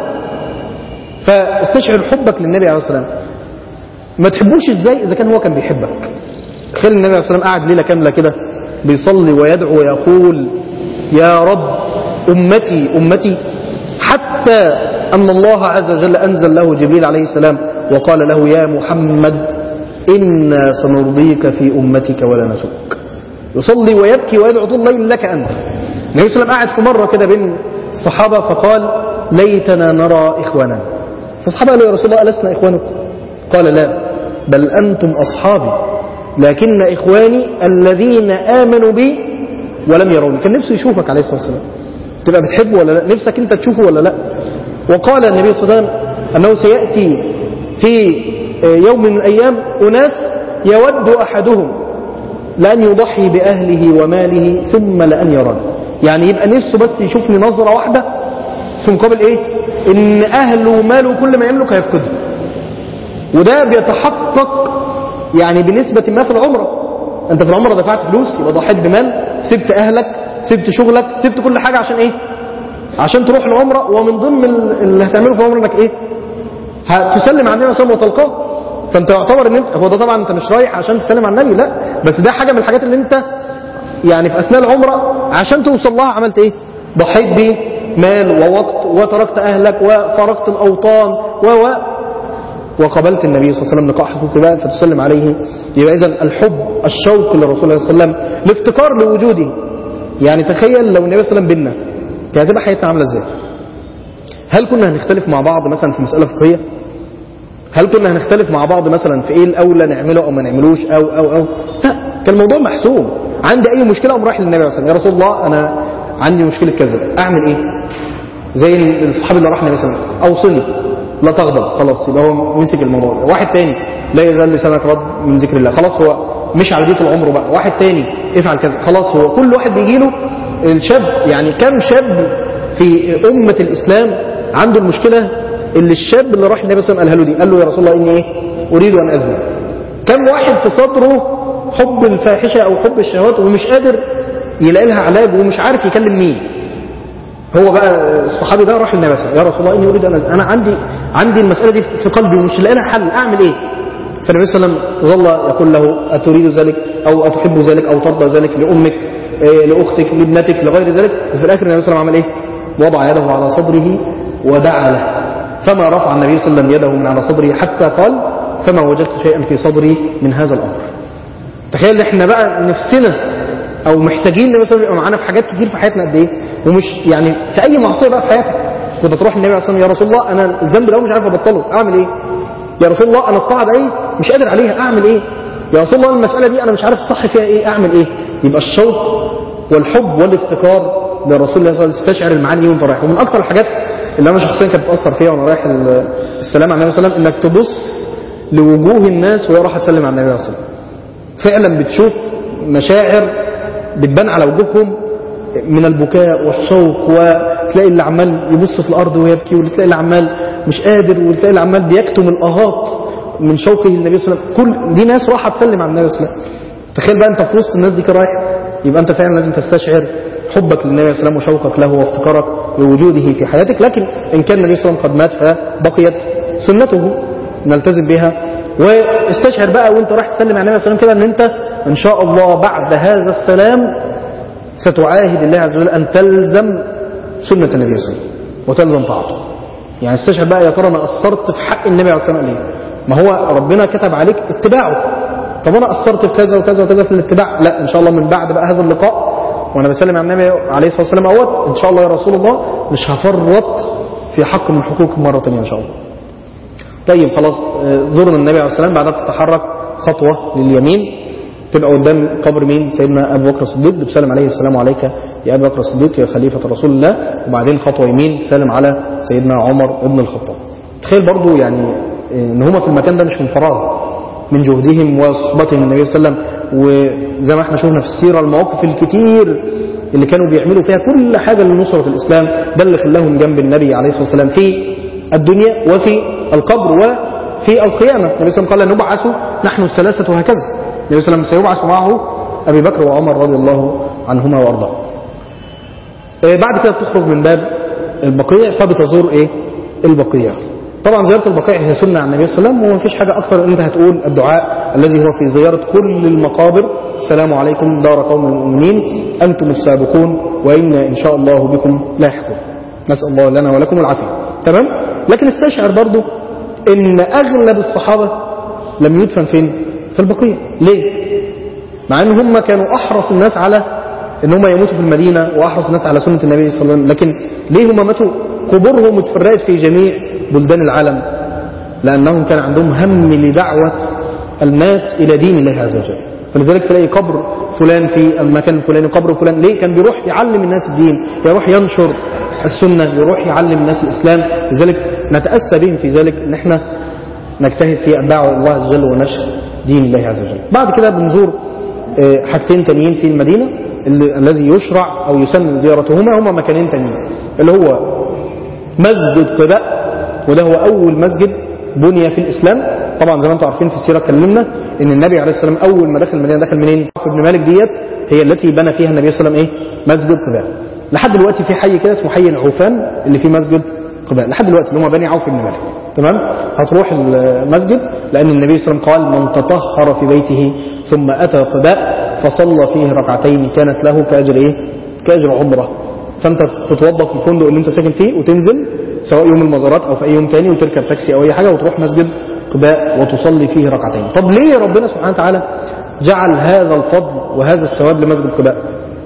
فاستشعر حبك للنبي عليه الصلاه والسلام ما تحبوش ازاي اذا كان هو كان بيحبك تخيل النبي عليه الصلاه والسلام قعد ليله كامله كده بيصلي ويدعو ويقول يا رب امتي امتي حتى ان الله عز وجل انزل له جبريل عليه السلام وقال له يا محمد انا سنرضيك في امتك ولا نسك يصلي ويبكي ويدعو طول الليل لك انت النبي صلى الله عليه وسلم قاعد في مره كده بين الصحابه فقال ليتنا نرى اخواننا فالصحابه قالوا يا رسول الله ألسنا إخوانكم قال لا بل أنتم أصحابي لكن إخواني الذين آمنوا بي ولم يروني كان نفسه يشوفك عليه الصلاة والسلام تبقى بتحبه ولا لا نفسك أنت تشوفه ولا لا وقال النبي صلى الله عليه وسلم أنه سيأتي في يوم من الأيام أناس يود أحدهم لأن يضحي بأهله وماله ثم لأن يراني يعني يبقى نفسه بس يشوفني نظرة واحدة في مقابل إيه إن أهله وماله وكل ما يملك هيفقده وده بيتحقق يعني بنسبة ما في العمرة أنت في العمرة دفعت فلوس يبقى ضحيت بمال سبت أهلك سبت شغلك سبت كل حاجة عشان إيه عشان تروح العمرة ومن ضمن اللي هتعمله في العمرة إنك إيه هتسلم على النبي صلى الله عليه وسلم وتلقاه فانت يعتبر ان انت هو ده طبعا انت مش رايح عشان تسلم على النبي لا بس ده حاجه من الحاجات اللي انت يعني في اثناء العمره عشان توصل لها عملت ايه؟ ضحيت بمال ووقت وتركت اهلك وفارقت الاوطان و و وقبلت النبي صلى الله عليه وسلم لقاء حقيقي بقى فتسلم عليه يبقى اذا الحب الشوق للرسول صلى الله عليه وسلم الافتقار لوجوده يعني تخيل لو النبي صلى الله عليه وسلم بينا كانت هتبقى حياتنا عامله ازاي؟ هل كنا هنختلف مع بعض مثلا في مساله فقهيه؟ هل كنا هنختلف مع بعض مثلا في ايه الاولى نعمله او ما نعملوش او او او لا كان الموضوع محسوم عندي اي مشكله اقوم رايح للنبي صلى الله عليه وسلم يا رسول الله انا عندي مشكله كذا اعمل ايه زي الصحابي اللي راح النبي صلى الله عليه وسلم اوصني لا تغضب خلاص يبقى هو مسك الموضوع ده واحد تاني لا يزال لسانك رد من ذكر الله خلاص هو مش على دي طول عمره بقى واحد تاني افعل كذا خلاص هو كل واحد بيجي له الشاب يعني كم شاب في امه الاسلام عنده المشكله اللي الشاب اللي راح النبي صلى الله عليه وسلم قالها له دي قال له يا رسول الله اني ايه اريد ان ازني كم واحد في صدره حب الفاحشه او حب الشهوات ومش قادر يلاقي لها علاج ومش عارف يكلم مين هو بقى الصحابي ده راح للنبي صلى الله عليه وسلم يا رسول الله اني اريد ان ازني انا عندي عندي المساله دي في قلبي ومش لاقي لها حل اعمل ايه فالنبي صلى الله عليه وسلم ظل يقول له اتريد ذلك او اتحب ذلك او ترضى ذلك لامك إيه لاختك لابنتك لغير ذلك وفي الاخر النبي صلى الله عليه وسلم عمل ايه وضع يده على صدره ودعا له فما رفع النبي صلى الله عليه وسلم يده من على صدره حتى قال فما وجدت شيئا في صدري من هذا الامر. تخيل احنا بقى نفسنا او محتاجين النبي صلى الله عليه وسلم معانا في حاجات كتير في حياتنا قد ايه ومش يعني في اي معصيه بقى في حياتك كنت تروح النبي صلى الله عليه وسلم يا رسول الله انا الذنب ده مش عارف ابطله اعمل ايه؟ يا رسول الله انا الطاعه دي مش قادر عليها اعمل ايه؟ يا رسول الله المساله دي انا مش عارف الصح فيها ايه اعمل ايه؟ يبقى الشوق والحب والافتقار لرسول الله صلى الله عليه وسلم تستشعر المعاني دي وانت رايح ومن اكثر الحاجات اللي انا شخصيا كانت بتاثر فيا وانا رايح السلام على النبي صلى الله عليه وسلم انك تبص لوجوه الناس وهي رايحه تسلم على النبي صلى الله عليه وسلم فعلا بتشوف مشاعر بتبان على وجوههم من البكاء والشوق وتلاقي اللي عمال يبص في الارض ويبكي وتلاقي اللي عمال مش قادر وتلاقي اللي عمال بيكتم الاهات من شوقه للنبي صلى الله عليه وسلم كل دي ناس رايحه تسلم على النبي صلى الله عليه وسلم تخيل بقى انت في وسط الناس دي كده رايح يبقى انت فعلا لازم تستشعر حبك للنبي صلى الله عليه وسلم وشوقك له وافتقارك لوجوده في حياتك لكن ان كان النبي صلى الله عليه وسلم قد مات فبقيت سنته نلتزم بها واستشعر بقى وانت رايح تسلم على النبي صلى الله عليه وسلم كده ان انت ان شاء الله بعد هذا السلام ستعاهد الله عز وجل ان تلزم سنه النبي صلى الله عليه وسلم وتلزم طاعته يعني استشعر بقى يا ترى انا قصرت في حق النبي عليه الصلاه والسلام ليه؟ ما هو ربنا كتب عليك اتباعه طب انا قصرت في كذا وكذا وكذا في الاتباع لا ان شاء الله من بعد بقى هذا اللقاء وانا بسلم على النبي عليه الصلاه والسلام اهوت ان شاء الله يا رسول الله مش هفرط في حق من حقوقكم مره ثانيه ان شاء الله. طيب خلاص زرنا النبي عليه الصلاه والسلام بعدها بتتحرك خطوه لليمين تبقى قدام قبر مين؟ سيدنا ابو بكر الصديق بتسلم عليه السلام عليك يا ابا بكر الصديق يا خليفه رسول الله وبعدين خطوه يمين سلم على سيدنا عمر بن الخطاب. تخيل برضو يعني ان هم في المكان ده مش من فراغ من جهدهم وصحبتهم النبي صلى الله عليه وسلم وزي ما احنا شفنا في السيره المواقف الكتير اللي كانوا بيعملوا فيها كل حاجه لنصره الاسلام ده اللي خلاهم جنب النبي عليه الصلاه والسلام في الدنيا وفي القبر وفي القيامه النبي صلى الله عليه وسلم قال نبعث نحن الثلاثه وهكذا النبي صلى الله عليه وسلم سيبعث معه ابي بكر وعمر رضي الله عنهما وارضاهما بعد كده بتخرج من باب البقيع فبتزور ايه البقيع طبعا زيارة البقيع هي سنة عن النبي صلى الله عليه وسلم وما فيش حاجة أكثر أنت هتقول الدعاء الذي هو في زيارة كل المقابر السلام عليكم دار قوم المؤمنين أنتم السابقون وإنا إن شاء الله بكم لاحقون نسأل الله لنا ولكم العافية تمام لكن استشعر برضو إن أغلب الصحابة لم يدفن فين في البقيع ليه مع ان هم كانوا احرص الناس على ان هم يموتوا في المدينه واحرص الناس على سنه النبي صلى الله عليه وسلم لكن ليه هم ماتوا قبورهم اتفرقت في جميع بلدان العالم لانهم كان عندهم هم لدعوه الناس الى دين الله عز وجل فلذلك تلاقي قبر فلان في المكان الفلاني قبر فلان ليه كان بيروح يعلم الناس الدين يروح ينشر السنه يروح يعلم الناس الاسلام لذلك نتاسى بهم في ذلك ان احنا نجتهد في الدعوه الى الله عز وجل ونشر دين الله عز وجل بعد كده بنزور آه، حاجتين تانيين في المدينة اللي- الذي يشرع أو يسن زيارتهما هما مكانين تانيين اللي هو مسجد قباء وده هو أول مسجد بني في الإسلام طبعا زي ما انتم عارفين في السيرة اتكلمنا ان النبي عليه السلام أول ما دخل المدينة دخل منين؟ عوف بن مالك ديت هي التي بنى فيها النبي صلى الله عليه وسلم ايه؟ مسجد قباء لحد دلوقتي في حي كده اسمه حي العوفان اللي فيه مسجد قباء لحد دلوقتي اللي هم بني عوف بن مالك تمام هتروح المسجد لأن النبي صلى الله عليه وسلم قال من تطهر في بيته ثم أتى قباء فصلى فيه ركعتين كانت له كأجر ايه؟ كأجر عمره فانت تتوضا في الفندق اللي انت ساكن فيه وتنزل سواء يوم المزارات او في اي يوم تاني وتركب تاكسي او اي حاجه وتروح مسجد قباء وتصلي فيه ركعتين طب ليه ربنا سبحانه وتعالى جعل هذا الفضل وهذا الثواب لمسجد قباء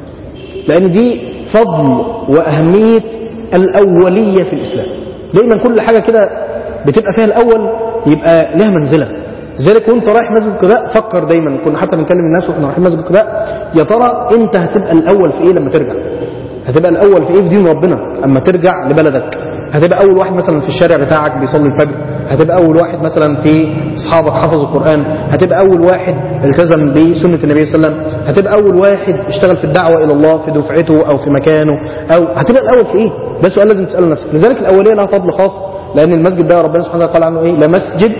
لان دي فضل واهميه الاوليه في الاسلام دايما كل حاجه كده بتبقى فيها الاول يبقى لها منزله لذلك وانت رايح مسجد قباء فكر دايما كنا حتى بنكلم الناس واحنا رايحين مسجد قباء يا ترى انت هتبقى الاول في ايه لما ترجع هتبقى الاول في ايه في دين ربنا اما ترجع لبلدك هتبقى اول واحد مثلا في الشارع بتاعك بيصلي الفجر هتبقى اول واحد مثلا في اصحابك حفظوا القران هتبقى اول واحد التزم بسنه النبي صلى الله عليه وسلم هتبقى اول واحد اشتغل في الدعوه الى الله في دفعته او في مكانه او هتبقى الاول في ايه ده سؤال لازم تساله نفسك لذلك الاوليه لها فضل خاص لان المسجد ده ربنا سبحانه وتعالى قال عنه ايه لمسجد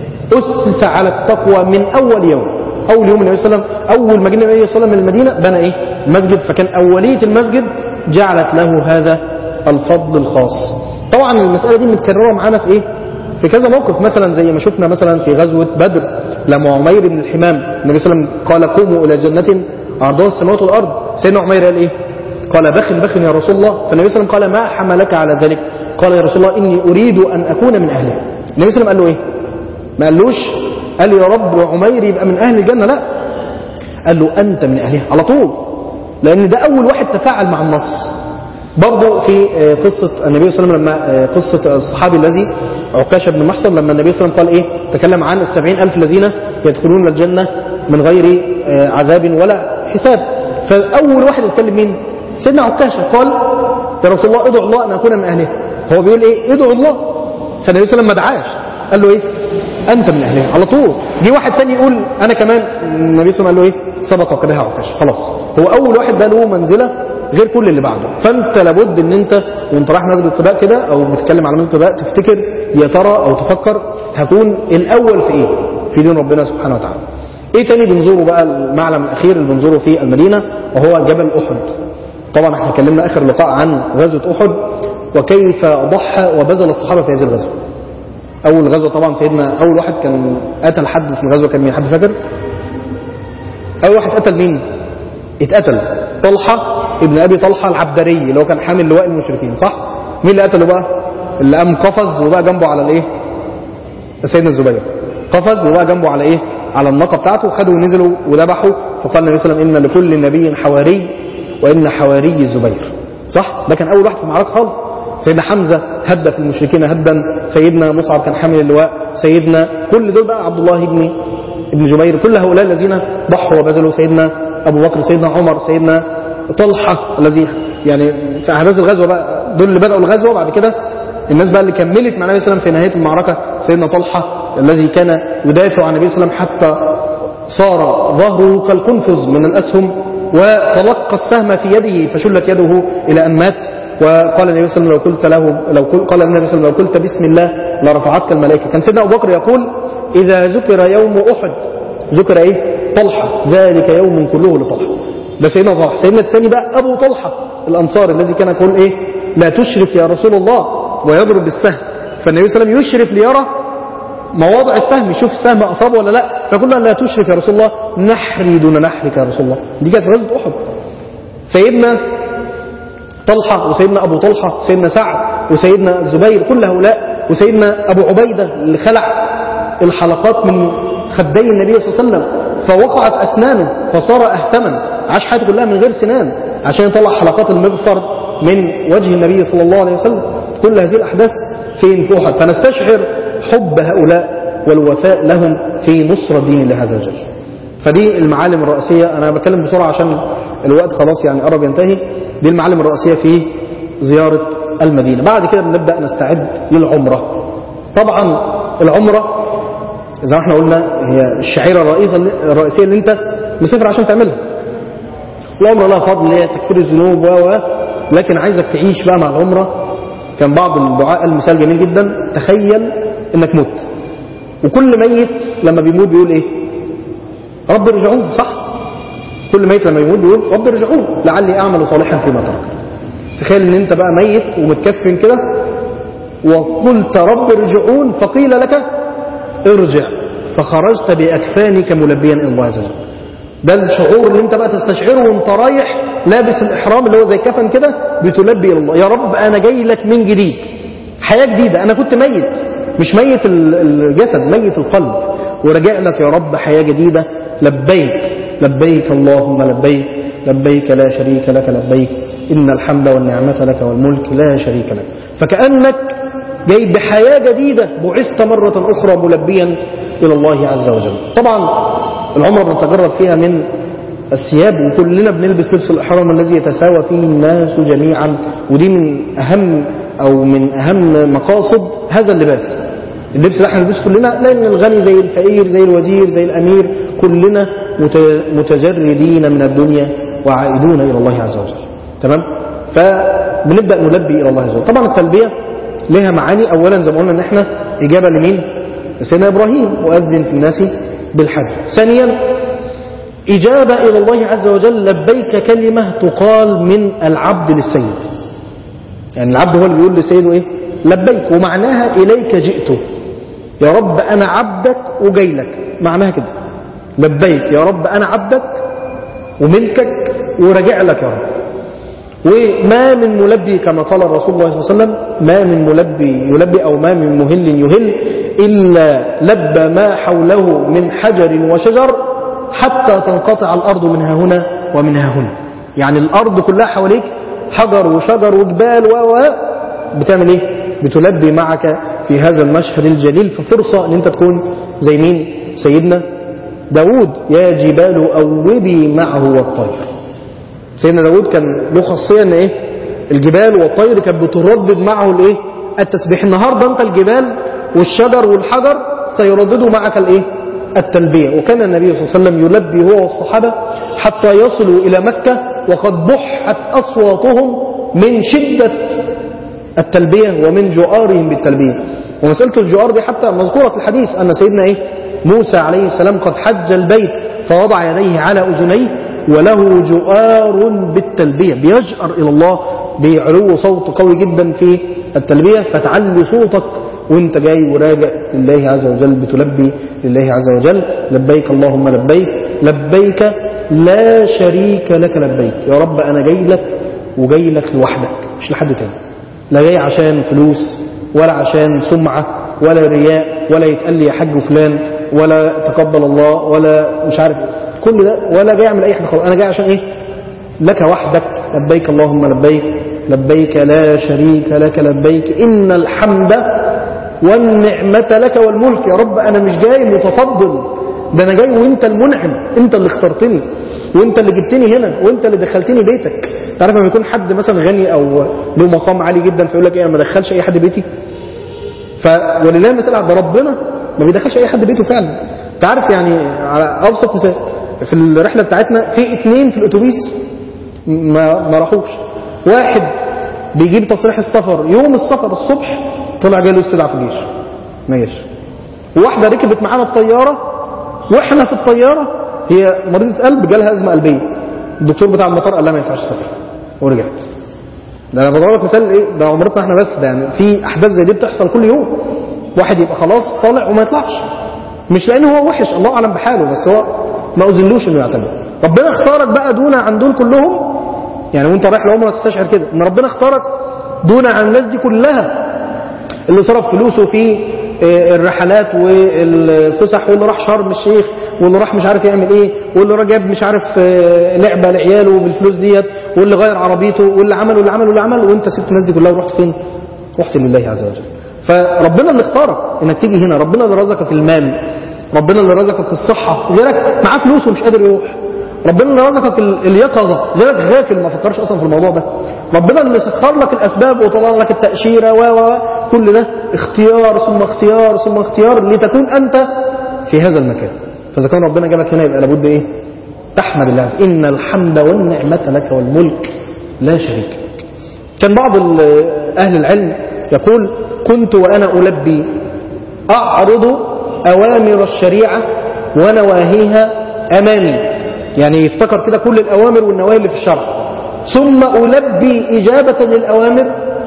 اسس على التقوى من اول يوم اول يوم النبي صلى الله عليه وسلم اول ما جه النبي صلى الله عليه وسلم من المدينه بنى ايه المسجد فكان اوليه المسجد جعلت له هذا الفضل الخاص طبعا المساله دي متكرره معانا في ايه في كذا موقف مثلا زي ما شفنا مثلا في غزوه بدر لما عمير بن الحمام النبي صلى الله عليه وسلم قال قوموا الى جنه عرضها السماوات والارض سيدنا عمير قال ايه قال بخل بخل يا رسول الله فالنبي صلى الله عليه وسلم قال ما حملك على ذلك قال يا رسول الله اني اريد ان اكون من اهلها النبي صلى الله عليه وسلم قال له ايه ما قالوش قال له يا رب عمير يبقى من اهل الجنه لا قال له انت من اهلها على طول لان ده اول واحد تفاعل مع النص برضه في آه، قصة النبي صلى الله عليه وسلم لما آه، قصة الصحابي الذي عكاشة بن محصن لما النبي صلى الله عليه وسلم قال إيه تكلم عن السبعين ألف الذين يدخلون الجنة من غير آه، عذاب ولا حساب فأول واحد يتكلم مين سيدنا عكاشة قال يا رسول الله ادعو الله أن أكون من أهلها هو بيقول إيه ادعو الله فالنبي صلى الله عليه وسلم ما دعاش قال له إيه أنت من أهلها على طول جه واحد تاني يقول أنا كمان النبي صلى الله عليه وسلم قال له إيه سبقك بها عكاشة خلاص هو أول واحد ده له منزلة غير كل اللي بعده فانت لابد ان انت وانت رايح مسجد قباء كده او بتتكلم على مسجد قباء تفتكر يا ترى او تفكر هكون الاول في ايه في دين ربنا سبحانه وتعالى ايه تاني بنزوره بقى المعلم الاخير اللي بنزوره في المدينه وهو جبل احد طبعا احنا اتكلمنا اخر لقاء عن غزوه احد وكيف ضحى وبذل الصحابه في هذه الغزوه اول غزوه طبعا سيدنا اول واحد كان قتل حد في الغزوه كان مين حد فاكر اول واحد قتل مين اتقتل طلحة ابن أبي طلحة العبدري اللي هو كان حامل لواء المشركين صح؟ مين اللي قتله بقى؟ اللي قام قفز وبقى جنبه على الايه؟ سيدنا الزبير قفز وبقى جنبه على ايه؟ على الناقة بتاعته خدوا ونزلوا وذبحوا فقال النبي صلى الله عليه وسلم إن لكل نبي حواري وإن حواري الزبير صح؟ ده كان أول واحد في المعركة خالص سيدنا حمزة هدى في المشركين هدا سيدنا مصعب كان حامل اللواء سيدنا كل دول بقى عبد الله بن ابن جبير كل هؤلاء الذين ضحوا وبذلوا سيدنا أبو بكر سيدنا عمر سيدنا طلحة الذي يعني في أحداث الغزوة بقى دول اللي بدأوا الغزوة بعد كده الناس بقى اللي كملت مع النبي صلى الله عليه وسلم في نهاية المعركة سيدنا طلحة الذي كان يدافع عن النبي صلى الله عليه وسلم حتى صار ظهره كالقنفذ من الأسهم وتلقى السهم في يده فشلت يده إلى أن مات وقال النبي صلى الله عليه وسلم لو قلت له لو قل قال النبي صلى الله عليه وسلم لو قلت بسم الله لرفعتك الملائكة كان سيدنا أبو بكر يقول إذا ذكر يوم أحد ذكر إيه طلحة ذلك يوم كله لطلحة ده سيدنا طلحة سيدنا الثاني بقى أبو طلحة الأنصار الذي كان يقول إيه لا تشرف يا رسول الله ويضرب بالسهم فالنبي صلى الله عليه وسلم يشرف ليرى مواضع السهم يشوف السهم أصابه ولا لا فيقول له لا تشرف يا رسول الله نحري دون نحرك يا رسول الله دي كانت غزوة أحد سيدنا طلحة وسيدنا أبو طلحة وسيدنا سعد وسيدنا الزبير كل هؤلاء وسيدنا أبو عبيدة اللي خلع الحلقات من خدي النبي صلى الله عليه وسلم فوقعت أسنانه فصار أهتما عاش حياته كلها من غير سنان عشان يطلع حلقات المغفر من وجه النبي صلى الله عليه وسلم كل هذه الأحداث فين في أحد فنستشعر حب هؤلاء والوفاء لهم في نصرة دين الله عز وجل فدي المعالم الرئيسية أنا بتكلم بسرعة عشان الوقت خلاص يعني قرب ينتهي دي المعالم الرئيسية في زيارة المدينة بعد كده بنبدأ نستعد للعمرة طبعا العمرة زي ما احنا قلنا هي الشعيرة الرئيسة الرئيسية اللي انت مسافر عشان تعملها العمره لها فضل هي تكفير الذنوب و و لكن عايزك تعيش بقى مع العمره كان بعض الدعاء قال مثال جميل جدا تخيل انك مت وكل ميت لما بيموت بيقول ايه رب ارجعون صح كل ميت لما يموت بيقول رب ارجعون لعلي اعمل صالحا فيما تركت تخيل ان انت بقى ميت ومتكفن كده وقلت رب ارجعون فقيل لك ارجع فخرجت باكفانك ملبيا الى الله عز وجل ده الشعور اللي انت بقى تستشعره وانت رايح لابس الاحرام اللي هو زي كفن كده بتلبي الى الله يا رب انا جاي لك من جديد حياه جديده انا كنت ميت مش ميت الجسد ميت القلب ورجع لك يا رب حياه جديده لبيك لبيك اللهم لبيك لبيك لا شريك لك لبيك ان الحمد والنعمه لك والملك لا شريك لك فكانك جاي بحياه جديده بعثت مره اخرى ملبيا الى الله عز وجل طبعا العمره بنتجرد فيها من الثياب وكلنا بنلبس لبس الإحرام الذي يتساوى فيه الناس جميعا ودي من أهم أو من أهم مقاصد هذا اللباس اللبس اللي احنا نلبسه كلنا لأن الغني زي الفقير زي الوزير زي الأمير كلنا متجردين من الدنيا وعائدون إلى الله عز وجل تمام فبنبدأ نلبي إلى الله عز وجل طبعا التلبية لها معاني أولا زي ما قلنا إن احنا إجابة لمين لسيدنا إبراهيم وأذن في الناس بالحج ثانيا إجابة إلى الله عز وجل لبيك كلمة تقال من العبد للسيد يعني العبد هو اللي بيقول لسيده إيه لبيك ومعناها إليك جئت يا رب أنا عبدك وجاي لك معناها كده لبيك يا رب أنا عبدك وملكك وراجع لك يا رب وما من ملبي كما قال الرسول الله صلى الله عليه وسلم ما من ملبي يلبي أو ما من مهل يهل إلا لبى ما حوله من حجر وشجر حتى تنقطع الأرض منها هنا ومنها هنا يعني الأرض كلها حواليك حجر وشجر وجبال و بتعمل ايه بتلبي معك في هذا المشهد الجليل ففرصة ان انت تكون زي مين سيدنا داود يا جبال أوبي معه والطير سيدنا داود كان له خاصية ان ايه الجبال والطير كانت بتردد معه الايه التسبيح النهاردة انت الجبال والشجر والحجر سيرددوا معك الايه التلبية وكان النبي صلى الله عليه وسلم يلبي هو والصحابة حتى يصلوا إلى مكة وقد بحت أصواتهم من شدة التلبية ومن جؤارهم بالتلبية ومسألة الجؤار دي حتى مذكورة في الحديث أن سيدنا إيه موسى عليه السلام قد حج البيت فوضع يديه على أذنيه وله جؤار بالتلبية بيجأر إلى الله بعلو صوت قوي جدا في التلبية فتعلي صوتك وانت جاي وراجع لله عز وجل بتلبي لله عز وجل لبيك اللهم لبيك لبيك لا شريك لك لبيك يا رب انا جاي لك وجاي لك لوحدك مش لحد تاني لا جاي عشان فلوس ولا عشان سمعة ولا رياء ولا يتقال لي يا حاج فلان ولا تقبل الله ولا مش عارف كل ده ولا جاي اعمل اي حاجه خالص انا جاي عشان ايه لك وحدك لبيك اللهم لبيك لبيك لا شريك لك لبيك ان الحمد والنعمة لك والملك يا رب أنا مش جاي متفضل ده أنا جاي وأنت المنعم أنت اللي اخترتني وأنت اللي جبتني هنا وأنت اللي دخلتني بيتك تعرف لما يكون حد مثلا غني أو له مقام عالي جدا فيقول لك إيه أنا ما دخلش أي حد بيتي ف ولله المثال ده ربنا ما بيدخلش أي حد بيته فعلا تعرف يعني على أبسط مثال في الرحلة بتاعتنا في اتنين في الأتوبيس ما, ما راحوش واحد بيجيب تصريح السفر يوم السفر الصبح طلع جاي له استدعاء في الجيش ما جاش وواحده ركبت معانا الطياره واحنا في الطياره هي مريضه قلب جالها ازمه قلبيه الدكتور بتاع المطار قال لها ما ينفعش تسافر ورجعت ده انا بضرب لك مثال ايه ده عمرتنا احنا بس ده يعني في احداث زي دي بتحصل كل يوم واحد يبقى خلاص طالع وما يطلعش مش لان هو وحش الله اعلم بحاله بس هو ما اذنلوش انه يعتمد ربنا اختارك بقى دون عن دول كلهم يعني وانت رايح العمره تستشعر كده ان ربنا اختارك دون عن الناس دي كلها اللي صرف فلوسه في الرحلات والفسح واللي راح شرم الشيخ واللي راح مش عارف يعمل ايه واللي راح جاب مش عارف لعبه لعياله بالفلوس ديت واللي غير عربيته واللي عمل واللي عمل واللي عمل وانت سبت الناس دي كلها ورحت فين؟ رحت لله عز وجل. فربنا اللي اختارك انك تيجي هنا، ربنا اللي رزقك المال، ربنا اللي رزقك الصحه، غيرك معاه فلوس ومش قادر يروح. ربنا اللي رزقك اليقظه، غيرك غافل ما فكرش اصلا في الموضوع ده. ربنا اللي سخر لك الاسباب وطلع لك التاشيره و و كل ده اختيار ثم اختيار ثم اختيار لتكون انت في هذا المكان فاذا كان ربنا جابك هنا يبقى لابد ايه تحمد الله عز إن الحمد والنعمة لك والملك لا شريك لك كان بعض أهل العلم يقول كنت وأنا ألبي أعرض أوامر الشريعة ونواهيها أمامي يعني يفتكر كده كل الأوامر والنواهي اللي في الشرع ثم ألبي إجابة للأوامر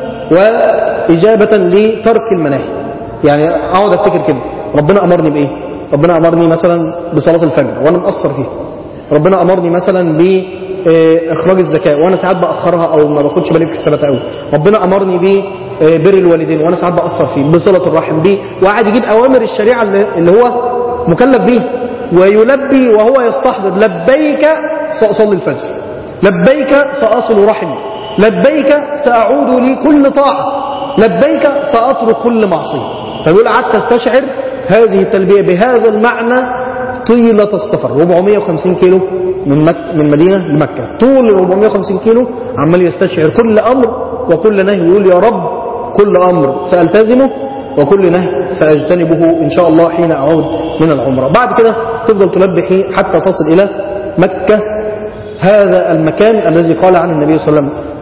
وإجابة لترك المناهي يعني أقعد أفتكر كده ربنا أمرني بإيه ربنا أمرني مثلا بصلاة الفجر وأنا مقصر فيها ربنا أمرني مثلا بإخراج الزكاة وأنا ساعات بأخرها أو ما باخدش بالي في حساباتها قوي ربنا أمرني ببر الوالدين وأنا ساعات بأثر فيه بصلة الرحم بيه وقاعد يجيب أوامر الشريعة اللي هو مكلف بيها ويلبي وهو يستحضر لبيك سأصلي الفجر لبيك سأصل رحمي لبيك سأعود لي كل طاعة لبيك سأترك كل معصية فبيقول قعدت استشعر هذه التلبية بهذا المعنى طيلة السفر 450 كيلو من مك من مدينة لمكة طول 450 كيلو عمال يستشعر كل أمر وكل نهي يقول يا رب كل أمر سألتزمه وكل نهي سأجتنبه إن شاء الله حين أعود من العمرة بعد كده تفضل تلبي حتى تصل إلى مكة هذا المكان الذي قال عن النبي صلى الله عليه وسلم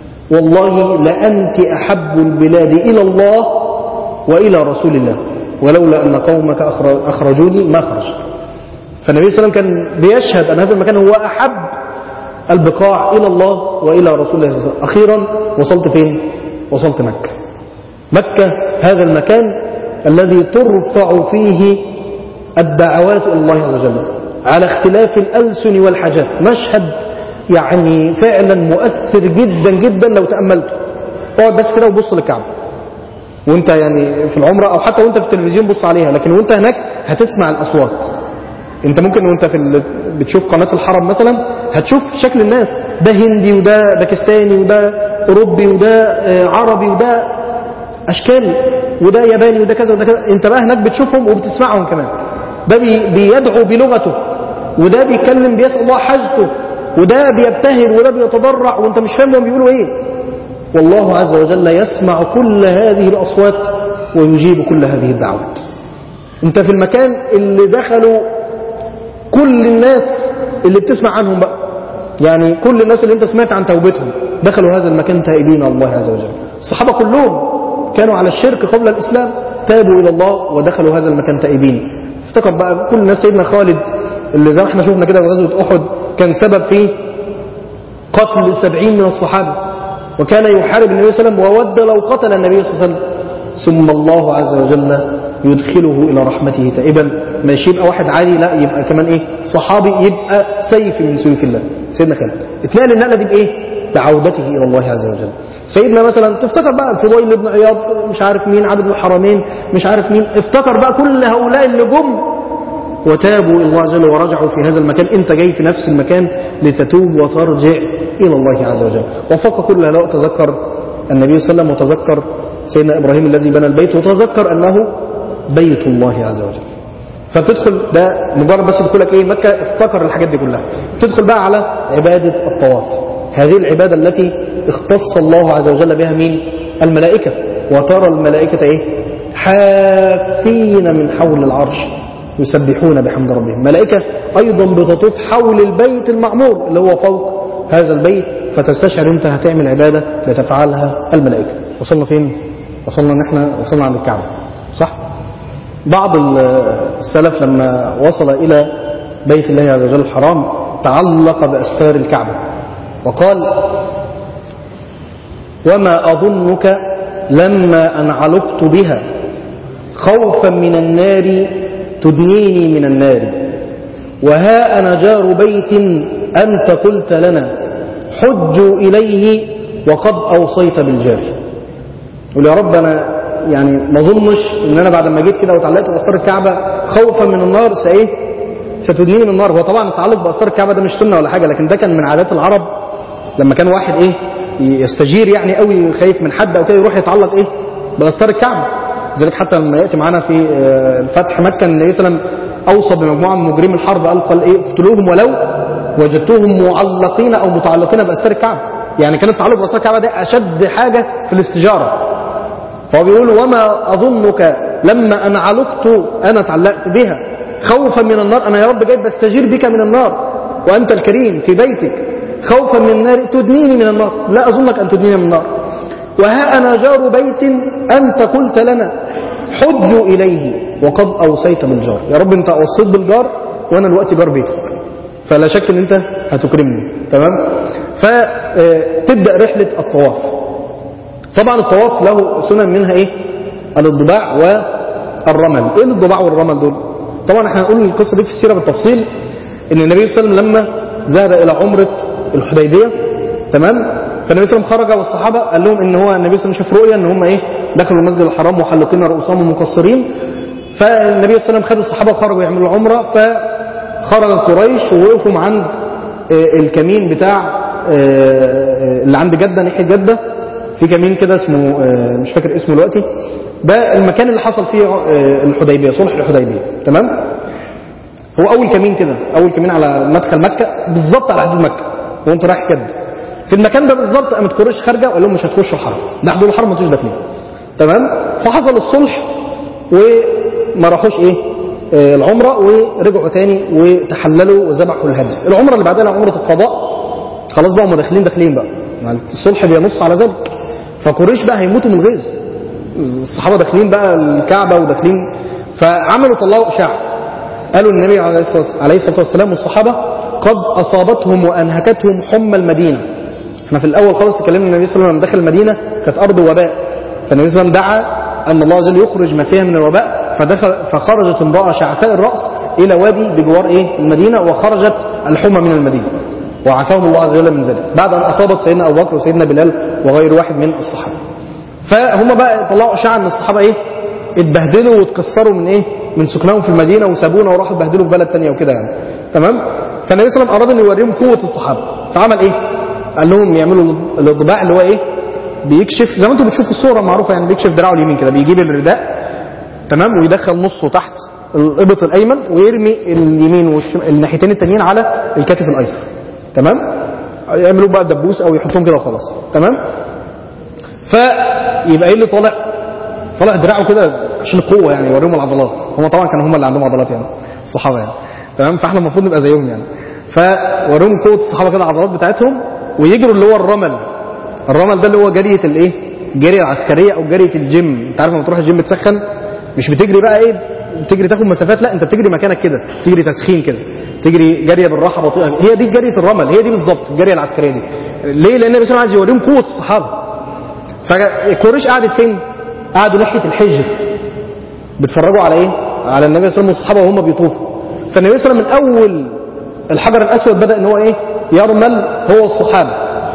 والله لأنت أحب البلاد إلى الله وإلى رسول الله ولولا أن قومك أخرجوني ما خرجت فالنبي صلى الله عليه وسلم كان بيشهد أن هذا المكان هو أحب البقاع إلى الله وإلى رسول الله صلى الله عليه وسلم أخيرا وصلت فين؟ وصلت مكة مكة هذا المكان الذي ترفع فيه الدعوات إلى الله عز وجل على اختلاف الألسن والحاجات مشهد يعني فعلا مؤثر جدا جدا لو تأملته اقعد بس كده وبص للكعبة وانت يعني في العمرة او حتى وانت في التلفزيون بص عليها لكن وانت هناك هتسمع الاصوات انت ممكن وانت في ال... بتشوف قناة الحرم مثلا هتشوف شكل الناس ده هندي وده باكستاني وده اوروبي وده عربي وده اشكال وده ياباني وده كذا وده كذا انت بقى هناك بتشوفهم وبتسمعهم كمان ده بي... بيدعو بلغته وده بيتكلم بيسأل الله حاجته وده بيبتهل وده بيتضرع وانت مش فاهم هم بيقولوا ايه والله عز وجل يسمع كل هذه الأصوات ويجيب كل هذه الدعوات انت في المكان اللي دخلوا كل الناس اللي بتسمع عنهم بقى يعني كل الناس اللي انت سمعت عن توبتهم دخلوا هذا المكان تائبين الله عز وجل الصحابة كلهم كانوا على الشرك قبل الإسلام تابوا إلى الله ودخلوا هذا المكان تائبين افتكر بقى كل الناس سيدنا خالد اللي زي ما احنا شفنا كده في غزوة أحد كان سبب في قتل سبعين من الصحابة وكان يحارب النبي صلى الله عليه وسلم وود لو قتل النبي صلى الله عليه وسلم ثم الله عز وجل يدخله إلى رحمته تائبا ماشي يبقى واحد عادي لا يبقى كمان إيه صحابي يبقى سيف من سيوف الله سيدنا خالد اتنقل النقلة دي بإيه بعودته إلى الله عز وجل سيدنا مثلا تفتكر بقى الفضيل بن عياض مش عارف مين عبد الحرمين مش عارف مين افتكر بقى كل هؤلاء اللي جم وتابوا إلى الله عز وجل ورجعوا في هذا المكان انت جاي في نفس المكان لتتوب وترجع إلى الله عز وجل وفوق كل هؤلاء تذكر النبي صلى الله عليه وسلم وتذكر سيدنا إبراهيم الذي بنى البيت وتذكر أنه بيت الله عز وجل فتدخل ده مجرد بس دخولك ايه مكة افتكر الحاجات دي كلها تدخل بقى على عبادة الطواف هذه العبادة التي اختص الله عز وجل بها مين الملائكة وترى الملائكة ايه حافين من حول العرش يسبحون بحمد ربهم ملائكة أيضا بتطوف حول البيت المعمور اللي هو فوق هذا البيت فتستشعر انت هتعمل عبادة بتفعلها الملائكة وصلنا فين وصلنا ان احنا وصلنا عند الكعبة صح بعض السلف لما وصل إلى بيت الله عز وجل الحرام تعلق بأستار الكعبة وقال وما أظنك لما أن علقت بها خوفا من النار تدنيني من النار وها أنا جار بيت أنت قلت لنا حجوا إليه وقد أوصيت بالجار يقول يا رب أنا يعني ما اظنش ان انا بعد ما جيت كده وتعلقت باستار الكعبه خوفا من النار سايه ستدنيني من النار هو طبعا التعلق باستار الكعبه ده مش سنه ولا حاجه لكن ده كان من عادات العرب لما كان واحد ايه يستجير يعني قوي خايف من حد او كده يروح يتعلق ايه باستار الكعبه لذلك حتى لما ياتي معانا في فتح مكه النبي صلى الله عليه وسلم اوصى بمجموعه من مجرمي الحرب قال قال ايه اقتلوهم ولو وجدتهم معلقين او متعلقين باستار الكعبه يعني كان التعلق باستار الكعبه ده اشد حاجه في الاستجاره فهو بيقول وما أظنك لما أنا علقت أنا تعلقت بها خوفا من النار أنا يا رب جاي بستجير بك من النار وأنت الكريم في بيتك خوفا من النار تدنيني من النار لا أظنك أن تدنيني من النار وها أنا جار بيت أنت قلت لنا حجوا إليه وقد أوصيت بالجار يا رب أنت أوصيت بالجار وأنا الوقت جار بيتك فلا شك أن أنت هتكرمني تمام فتبدأ رحلة الطواف طبعا الطواف له سنن منها إيه الانضباع والرمل إيه الانضباع والرمل دول طبعا احنا هنقول القصة دي في السيرة بالتفصيل ان النبي صلى الله عليه وسلم لما ذهب الى عمرة الحديبية تمام فالنبي صلى الله عليه وسلم خرج والصحابة قال لهم ان هو النبي صلى الله عليه وسلم شاف رؤيا ان هم ايه دخلوا المسجد الحرام محلقين رؤوسهم ومقصرين فالنبي صلى الله عليه وسلم خد الصحابة وخرجوا يعملوا العمرة فخرج قريش ووقفوا عند الكمين بتاع اللي عند جدة ناحية جدة في كمين كده اسمه مش فاكر اسمه دلوقتي ده المكان اللي حصل فيه الحديبية صلح الحديبية تمام هو أول كمين كده أول كمين على مدخل مكة بالظبط على حدود مكة وأنت رايح جد في المكان ده بالظبط قامت قريش خارجة وقال لهم مش هتخشوا حرم ده حدود الحرم ما انتوش داخلين تمام فحصل الصلح وما راحوش ايه آه العمرة ورجعوا تاني وتحللوا وذبحوا الهدي العمرة اللي بعدها عمرة القضاء خلاص بقى هم داخلين داخلين بقى الصلح بينص على ذلك فقريش بقى هيموتوا من الغيظ الصحابة داخلين بقى الكعبة وداخلين فعملوا طلعوا إشاعة قالوا النبي عليه الصلاة والسلام والصحابة قد أصابتهم وأنهكتهم حمى المدينة احنا في الأول خالص اتكلمنا النبي صلى الله عليه وسلم دخل المدينة كانت أرض وباء فالنبي صلى الله عليه وسلم دعا أن الله عز وجل يخرج ما فيها من الوباء فدخل فخرجت امرأة شعساء الرأس إلى وادي بجوار إيه المدينة وخرجت الحمى من المدينة وعافاهم الله عز وجل من ذلك بعد أن أصابت سيدنا أبو بكر وسيدنا بلال وغير واحد من الصحابة فهم بقى طلعوا إشاعة أن الصحابة إيه اتبهدلوا واتكسروا من إيه من سكنهم في المدينة وسابونا وراحوا اتبهدلوا في بلد تانية وكده يعني تمام فالنبي صلى الله عليه وسلم أراد أن يوريهم قوة الصحابة فعمل إيه قال لهم يعملوا الإضباع اللي هو إيه بيكشف زي ما انتم بتشوفوا الصورة معروفة يعني بيكشف دراعه اليمين كده بيجيب الرداء تمام ويدخل نصه تحت الإبط الأيمن ويرمي اليمين والناحيتين التانيين على الكتف الأيسر تمام يعملوا بقى دبوس أو يحطهم كده وخلاص تمام فيبقى ايه اللي طالع طالع دراعه كده عشان القوة يعني يوريهم العضلات هم طبعا كانوا هم اللي عندهم عضلات يعني الصحابة يعني تمام فاحنا المفروض نبقى زيهم يعني فوريهم قوة الصحابة كده العضلات بتاعتهم ويجروا اللي هو الرمل الرمل ده اللي هو جرية الايه جرية العسكرية او جرية الجيم انت عارف لما تروح الجيم تسخن مش بتجري بقى ايه بتجري تاخد مسافات لا انت بتجري مكانك كده تجري تسخين كده تجري جريه بالراحه بطيئه هي دي جريه الرمل هي دي بالظبط الجريه العسكريه دي ليه لان النبي صلى الله عليه وسلم عايز يوريهم قوه الصحابه فقريش قعدت فين قعدوا ناحيه الحجر بيتفرجوا على ايه على النبي صلى الله عليه وسلم والصحابه وهم بيطوفوا فالنبي صلى الله عليه وسلم من اول الحجر الاسود بدا ان هو ايه يرمل هو الصحابه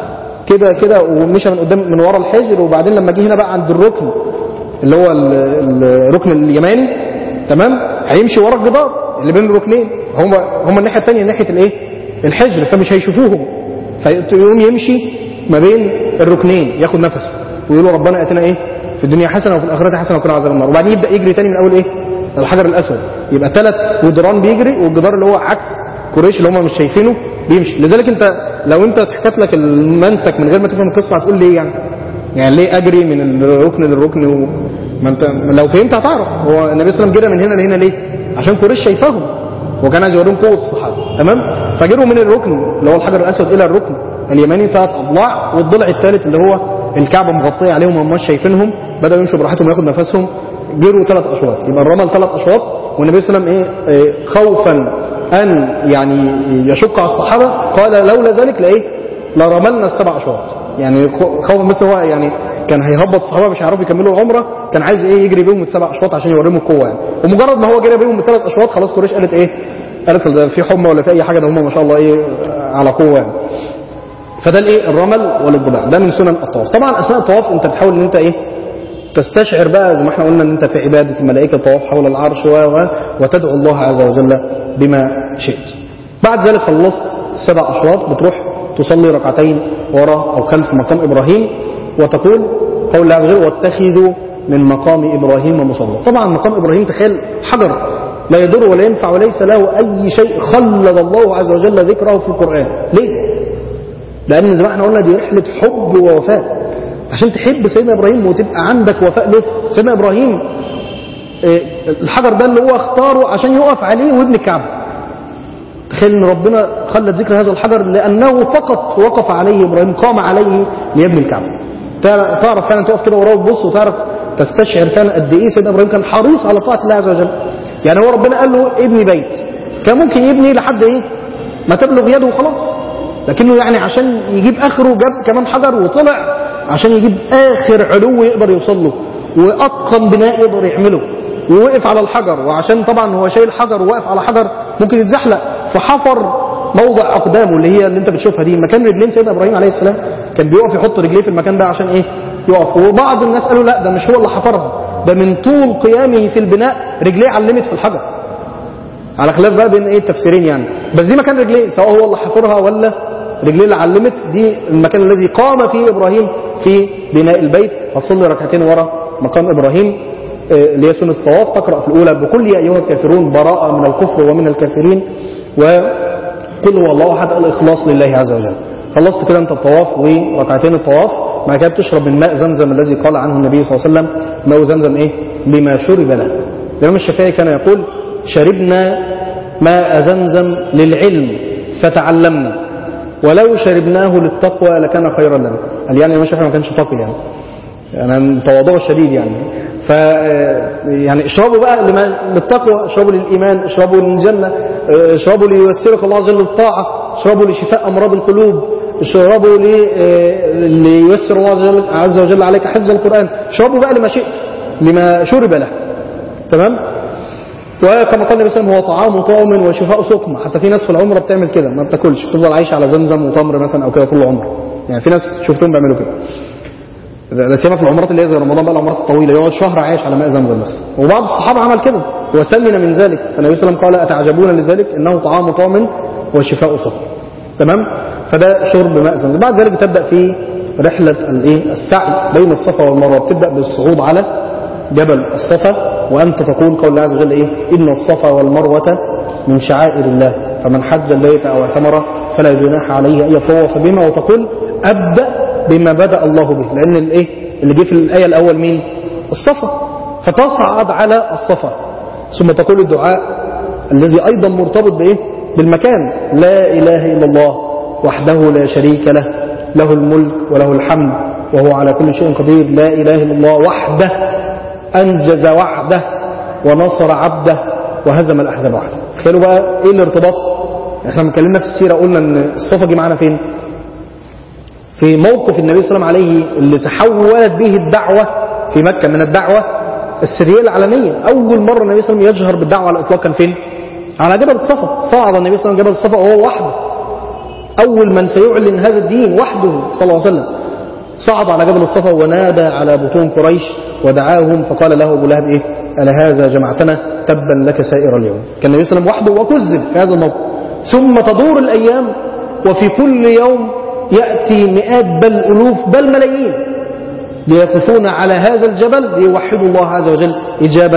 كده كده ومشى من قدام من ورا الحجر وبعدين لما جه هنا بقى عند الركن اللي هو الركن اليماني تمام هيمشي ورا الجدار اللي بين الركنين هم هم الناحيه الثانيه ناحيه الايه الحجر فمش هيشوفوهم فيقوم يمشي ما بين الركنين ياخد نفسه ويقولوا ربنا اتنا ايه في الدنيا حسنه وفي الاخره حسنه وقنا عذاب النار وبعدين يبدا يجري تاني من اول ايه الحجر الاسود يبقى ثلاث جدران بيجري والجدار اللي هو عكس قريش اللي هم مش شايفينه بيمشي لذلك انت لو انت اتحكت لك المنسك من غير ما تفهم القصه هتقول ليه يعني يعني ليه اجري من الركن للركن و... ما انت لو فهمت هتعرف هو النبي صلى الله عليه وسلم جرى من هنا لهنا ليه عشان قريش شايفاهم وكان عايز يوريهم قوه الصحابه تمام فجروا من الركن اللي هو الحجر الاسود الى الركن اليماني ثلاث اضلاع والضلع الثالث اللي هو الكعبه مغطيه عليهم وهم مش شايفينهم بداوا يمشوا براحتهم وياخد نفسهم جروا ثلاث اشواط يبقى الرمل ثلاث اشواط والنبي صلى الله عليه وسلم ايه, ايه خوفا ان يعني يشق على الصحابه قال لولا ذلك لايه لرملنا السبع اشواط يعني خوفا بس هو يعني كان هيهبط الصحابه مش هيعرفوا يكملوا العمره كان عايز ايه يجري بيهم السبع اشواط عشان يوريهم القوه يعني ومجرد ما هو جري بيهم الثلاث اشواط خلاص قريش قالت ايه قالت في حمى ولا في اي حاجه ده هم ما شاء الله ايه على قوه يعني فده الايه الرمل والانضباع ده من سنن الطواف طبعا اثناء الطواف انت بتحاول ان انت ايه تستشعر بقى زي ما احنا قلنا ان انت في عباده الملائكه الطواف حول العرش و وتدعو الله عز وجل بما شئت بعد ذلك خلصت سبع اشواط بتروح تصلي ركعتين وراء او خلف مقام ابراهيم وتقول قول الله عز وجل واتخذوا من مقام ابراهيم مصلى طبعا مقام ابراهيم تخيل حجر لا يضر ولا ينفع وليس له اي شيء خلد الله عز وجل ذكره في القران ليه لان زي ما احنا قلنا دي رحله حب ووفاء عشان تحب سيدنا ابراهيم وتبقى عندك وفاء له سيدنا ابراهيم الحجر ده اللي هو اختاره عشان يقف عليه وابن الكعبه تخيل ان ربنا خلد ذكر هذا الحجر لانه فقط وقف عليه ابراهيم قام عليه ليبني الكعبه تعرف تعرف فعلا تقف كده وراه وتبص وتعرف تستشعر فعلا قد ايه سيدنا ابراهيم كان حريص على طاعه الله عز وجل يعني هو ربنا قال له ابني بيت كان ممكن يبني لحد ايه ما تبلغ يده وخلاص لكنه يعني عشان يجيب اخره جاب كمان حجر وطلع عشان يجيب اخر علو يقدر يوصل له واتقن بناء يقدر يعمله ووقف على الحجر وعشان طبعا هو شايل حجر وواقف على حجر ممكن يتزحلق فحفر موضع اقدامه اللي هي اللي انت بتشوفها دي مكان رجلين سيدنا ابراهيم عليه السلام كان بيقف يحط رجليه في المكان ده عشان ايه يقف وبعض الناس قالوا لا ده مش هو اللي حفرها ده من طول قيامه في البناء رجليه علمت في الحجر على خلاف بقى بين ايه التفسيرين يعني بس دي مكان رجليه سواء هو اللي حفرها ولا رجليه اللي علمت دي المكان الذي قام فيه ابراهيم في بناء البيت هتصلي ركعتين ورا مقام ابراهيم اللي هي سنه الطواف تقرا في الاولى بقل يا ايها الكافرون براءه من الكفر ومن الكافرين وقل هو الله احد الاخلاص لله عز وجل خلصت كده انت الطواف وركعتين الطواف بعد كده بتشرب من ماء زمزم الذي قال عنه النبي صلى الله عليه وسلم ماء زمزم ايه لما شرب له الامام الشافعي كان يقول شربنا ماء زمزم للعلم فتعلمنا ولو شربناه للتقوى لكان خيرا لنا قال يعني الامام الشافعي ما كانش تقي يعني انا تواضعه الشديد يعني ف يعني اشربوا بقى لما للتقوى اشربوا للايمان اشربوا للجنه اشربوا لييسرك الله عز وجل للطاعه اشربوا لشفاء امراض القلوب اشربوا لييسر الله عز وجل عليك حفظ القران اشربوا بقى لما شئت لما شرب له تمام وكما قال النبي صلى الله عليه وسلم هو طعام طعم وشفاء سقم حتى في ناس في العمره بتعمل كده ما بتاكلش بتفضل عايشه على زمزم وتمر مثلا او كده طول العمر يعني في ناس شفتهم بيعملوا كده لا سيما في العمرات اللي هي زي رمضان بقى العمرات الطويله يقعد شهر عايش على ماء زمزم مثلا وبعض الصحابه عمل كده وسمن من ذلك فالنبي صلى الله عليه وسلم قال اتعجبون لذلك انه طعام طعم وشفاء سقم تمام فده شرب ماء زمزم بعد ذلك بتبدا في رحله الايه السعي بين الصفا والمروه بتبدا بالصعود على جبل الصفا وانت تقول قول الله عز وجل ايه ان الصفا والمروه من شعائر الله فمن حج البيت او اعتمر فلا جناح عليه ان يطوف بهما وتقول ابدا بما بدا الله به لان الايه اللي جه في الايه الاول مين الصفا فتصعد على الصفا ثم تقول الدعاء الذي ايضا مرتبط بايه بالمكان لا اله الا الله وحده لا شريك له له الملك وله الحمد وهو على كل شيء قدير لا اله الا الله وحده انجز وعده ونصر عبده وهزم الاحزاب وحده تخيلوا بقى ايه الارتباط احنا لما اتكلمنا في السيره قلنا ان الصفا جه معانا فين في موقف النبي صلى الله عليه وسلم عليه اللي تحولت به الدعوة في مكة من الدعوة السرية العلنية أول مرة النبي صلى الله عليه وسلم يجهر بالدعوة على الإطلاق كان فين؟ على جبل الصفا صعد النبي صلى الله عليه وسلم جبل الصفا وهو وحده أول من سيعلن هذا الدين وحده صلى الله عليه وسلم صعد على جبل الصفا ونادى على بطون قريش ودعاهم فقال له أبو لهب إيه؟ ألا هذا جمعتنا تبا لك سائر اليوم كان النبي صلى الله عليه وسلم وحده وكذب في هذا الموقف ثم تدور الأيام وفي كل يوم يأتي مئات بل ألوف بل ملايين ليقفون على هذا الجبل ليوحدوا الله عز وجل إجابة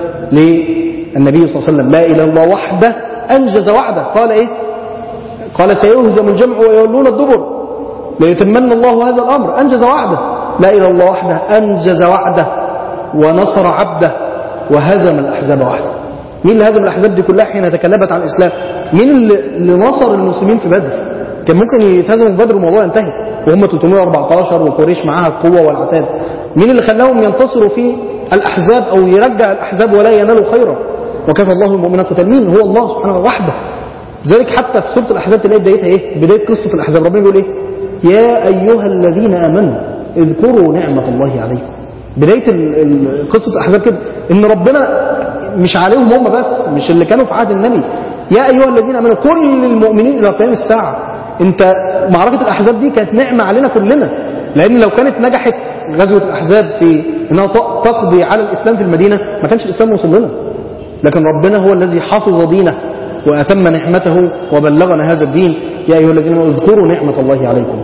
للنبي صلى الله عليه وسلم لا إله إلا الله وحده أنجز وعده قال إيه قال سيهزم الجمع ويولون الدبر ليتمنى الله هذا الأمر أنجز وعده لا إله إلا الله وحده أنجز وعده ونصر عبده وهزم الأحزاب وحده مين اللي هزم الأحزاب دي كلها حين تكلمت عن الإسلام مين اللي نصر المسلمين في بدر كان ممكن يتهزموا في بدر والموضوع ينتهي وهم 314 وقريش معاها القوه والعتاد مين اللي خلاهم ينتصروا في الاحزاب او يرجع الاحزاب ولا ينالوا خيرا وكفى الله المؤمنين قتال مين هو الله سبحانه وحده ذلك حتى في سوره الاحزاب تلاقي بدايتها ايه بدايه قصه الاحزاب ربنا بيقول ايه يا ايها الذين امنوا اذكروا نعمه الله عليكم بدايه قصه الاحزاب كده ان ربنا مش عليهم هم بس مش اللي كانوا في عهد النبي يا ايها الذين امنوا كل المؤمنين الى قيام الساعه انت معركة الأحزاب دي كانت نعمة علينا كلنا لأن لو كانت نجحت غزوة الأحزاب في أنها تقضي على الإسلام في المدينة ما كانش الإسلام وصل لنا لكن ربنا هو الذي حفظ دينه وأتم نعمته وبلغنا هذا الدين يا أيها الذين اذكروا نعمة الله عليكم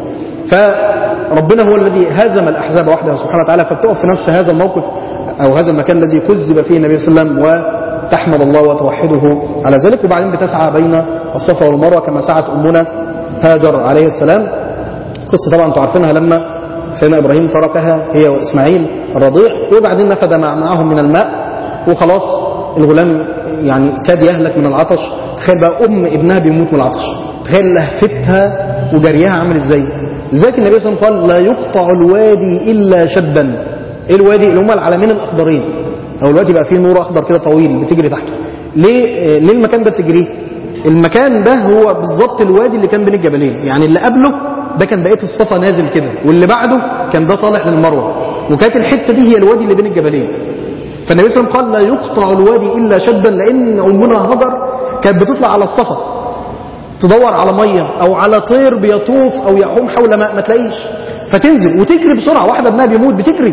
فربنا هو الذي هزم الأحزاب وحده سبحانه وتعالى فبتقف في نفس هذا الموقف أو هذا المكان الذي كذب فيه النبي صلى الله عليه وسلم وتحمد الله وتوحده على ذلك وبعدين بتسعى بين الصفا والمروة كما سعت أمنا هاجر عليه السلام قصة طبعا انتم عارفينها لما سيدنا إبراهيم تركها هي وإسماعيل الرضيع وبعدين نفد مع معهم من الماء وخلاص الغلام يعني كاد يهلك من العطش تخيل بقى ام ابنها بيموت من العطش تخيل لهفتها وجريها عامل ازاي لذلك النبي صلى الله عليه وسلم قال لا يقطع الوادي الا شدا ايه الوادي اللي هم العلمين الاخضرين او الوادي بقى فيه نور اخضر كده طويل بتجري تحته ليه ليه المكان ده بتجريه المكان ده هو بالظبط الوادي اللي كان بين الجبلين يعني اللي قبله ده كان بقيه الصفا نازل كده واللي بعده كان ده طالع للمروه وكانت الحته دي هي الوادي اللي بين الجبلين فالنبي صلى الله عليه وسلم قال لا يقطع الوادي الا شدا لان امنا هجر كانت بتطلع على الصفا تدور على ميه او على طير بيطوف او يحوم حول ماء ما تلاقيش فتنزل وتجري بسرعه واحده ابنها بيموت بتجري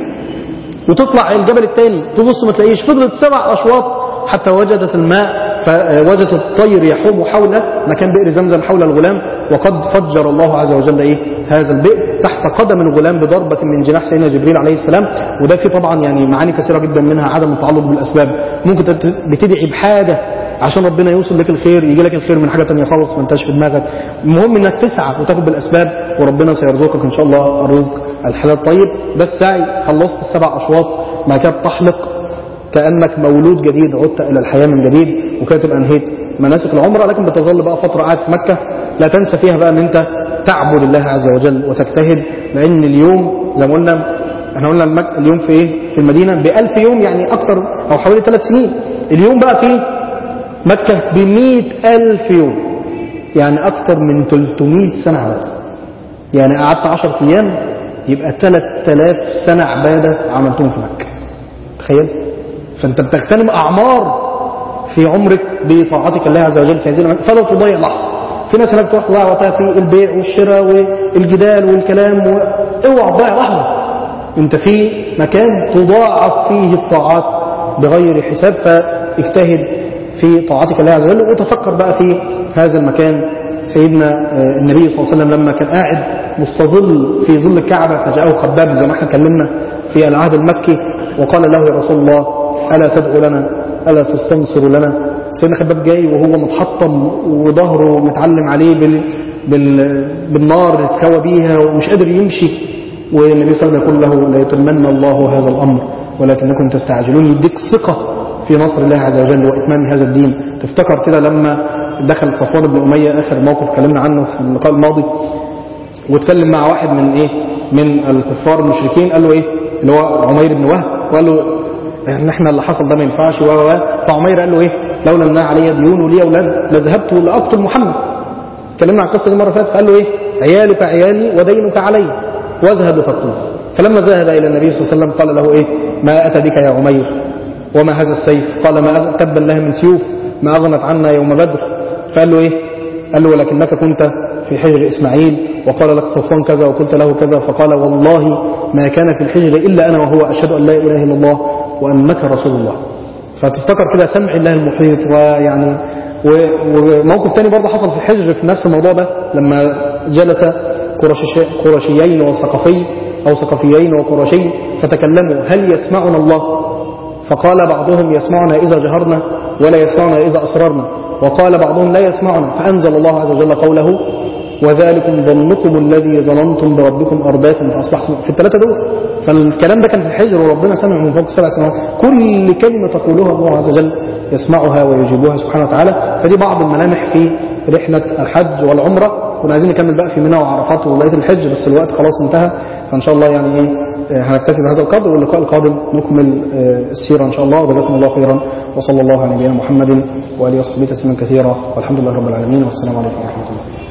وتطلع الجبل الثاني تبص ما تلاقيش فضلت سبع اشواط حتى وجدت الماء فوجدت الطير يحوم حول مكان بئر زمزم حول الغلام وقد فجر الله عز وجل ايه هذا البئر تحت قدم الغلام بضربة من جناح سيدنا جبريل عليه السلام وده فيه طبعا يعني معاني كثيرة جدا منها عدم التعلق بالأسباب ممكن بتدعي بحاجة عشان ربنا يوصل لك الخير يجي لك الخير من حاجة تانية خالص ما انتش في دماغك المهم انك تسعى وتاخد بالأسباب وربنا سيرزقك ان شاء الله الرزق الحلال الطيب ده السعي خلصت السبع أشواط ما كانت تحلق كأنك مولود جديد عدت إلى الحياة من جديد وكده تبقى انهيت مناسك العمرة لكن بتظل بقى فترة قاعد في مكة لا تنسى فيها بقى ان انت تعبد الله عز وجل وتجتهد لأن اليوم زي ما قلنا احنا قلنا المك... اليوم في ايه في المدينة بألف يوم يعني أكتر أو حوالي ثلاث سنين اليوم بقى في مكة بمئة ألف يوم يعني أكتر من 300 سنة عبادة يعني قعدت 10 أيام يبقى 3000 سنة عبادة عملتهم في مكة تخيل فأنت بتغتنم أعمار في عمرك بطاعتك الله عز وجل في هذه الأماكن فلا تضيع لحظة في ناس هناك تروح تضيع وقتها في البيع والشراء والجدال والكلام و... اوعى تضيع لحظة انت في مكان تضاعف فيه الطاعات بغير حساب فاجتهد في طاعتك الله عز وجل وتفكر بقى في هذا المكان سيدنا النبي صلى الله عليه وسلم لما كان قاعد مستظل في ظل الكعبة فجاءه خباب زي ما احنا اتكلمنا في العهد المكي وقال له يا رسول الله ألا تدعو لنا ألا تستنصر لنا سيدنا خباب جاي وهو متحطم وظهره متعلم عليه بال... بال... بالنار اللي اتكوى بيها ومش قادر يمشي والنبي صلى الله عليه وسلم يقول له لا يتمنى الله هذا الأمر ولكنكم تستعجلون يديك ثقة في نصر الله عز وجل وإتمام هذا الدين تفتكر كده لما دخل صفوان بن أمية آخر موقف اتكلمنا عنه في اللقاء الماضي واتكلم مع واحد من إيه من الكفار المشركين قال له إيه اللي هو عمير بن وهب وقال له يعني احنا اللي حصل ده ما ينفعش و فعمير قال له ايه لولا ان علي ديون ولي اولاد لذهبت لاقتل محمد اتكلمنا عن القصه دي مره فاتت فقال له ايه عيالك عيالي ودينك علي واذهب لتقتله فلما ذهب الى النبي صلى الله عليه وسلم قال له ايه ما اتى بك يا عمير وما هذا السيف قال ما تبا له من سيوف ما اغنت عنا يوم بدر فقال له ايه قال له ولكنك كنت في حجر اسماعيل وقال لك صفوان كذا وقلت له كذا فقال والله ما كان في الحجر الا انا وهو اشهد ان لا اله الا الله وانك رسول الله فتفتكر كده سمع الله المحيط ويعني وموقف تاني برضه حصل في الحجر في نفس الموضوع ده لما جلس قرشيين وثقفي أو ثقفيين وقرشي فتكلموا هل يسمعنا الله فقال بعضهم يسمعنا إذا جهرنا ولا يسمعنا إذا أسررنا وقال بعضهم لا يسمعنا فأنزل الله عز وجل قوله وذلكم ظنكم الذي ظننتم بربكم أرداكم فأصبحتم في الثلاثة دول فالكلام ده كان في الحجر وربنا سمع من فوق سبع سماوات كل كلمة تقولها الله عز وجل يسمعها ويجيبها سبحانه وتعالى فدي بعض الملامح في رحلة الحج والعمرة كنا عايزين نكمل بقى في منى وعرفات وولاية الحج بس الوقت خلاص انتهى فإن شاء الله يعني ايه هنكتفي بهذا القدر واللقاء القادم نكمل السيرة إن شاء الله وجزاكم الله خيرا وصلى الله على نبينا محمد وآله وصحبه تسليما كثيرا والحمد لله رب العالمين والسلام عليكم ورحمة الله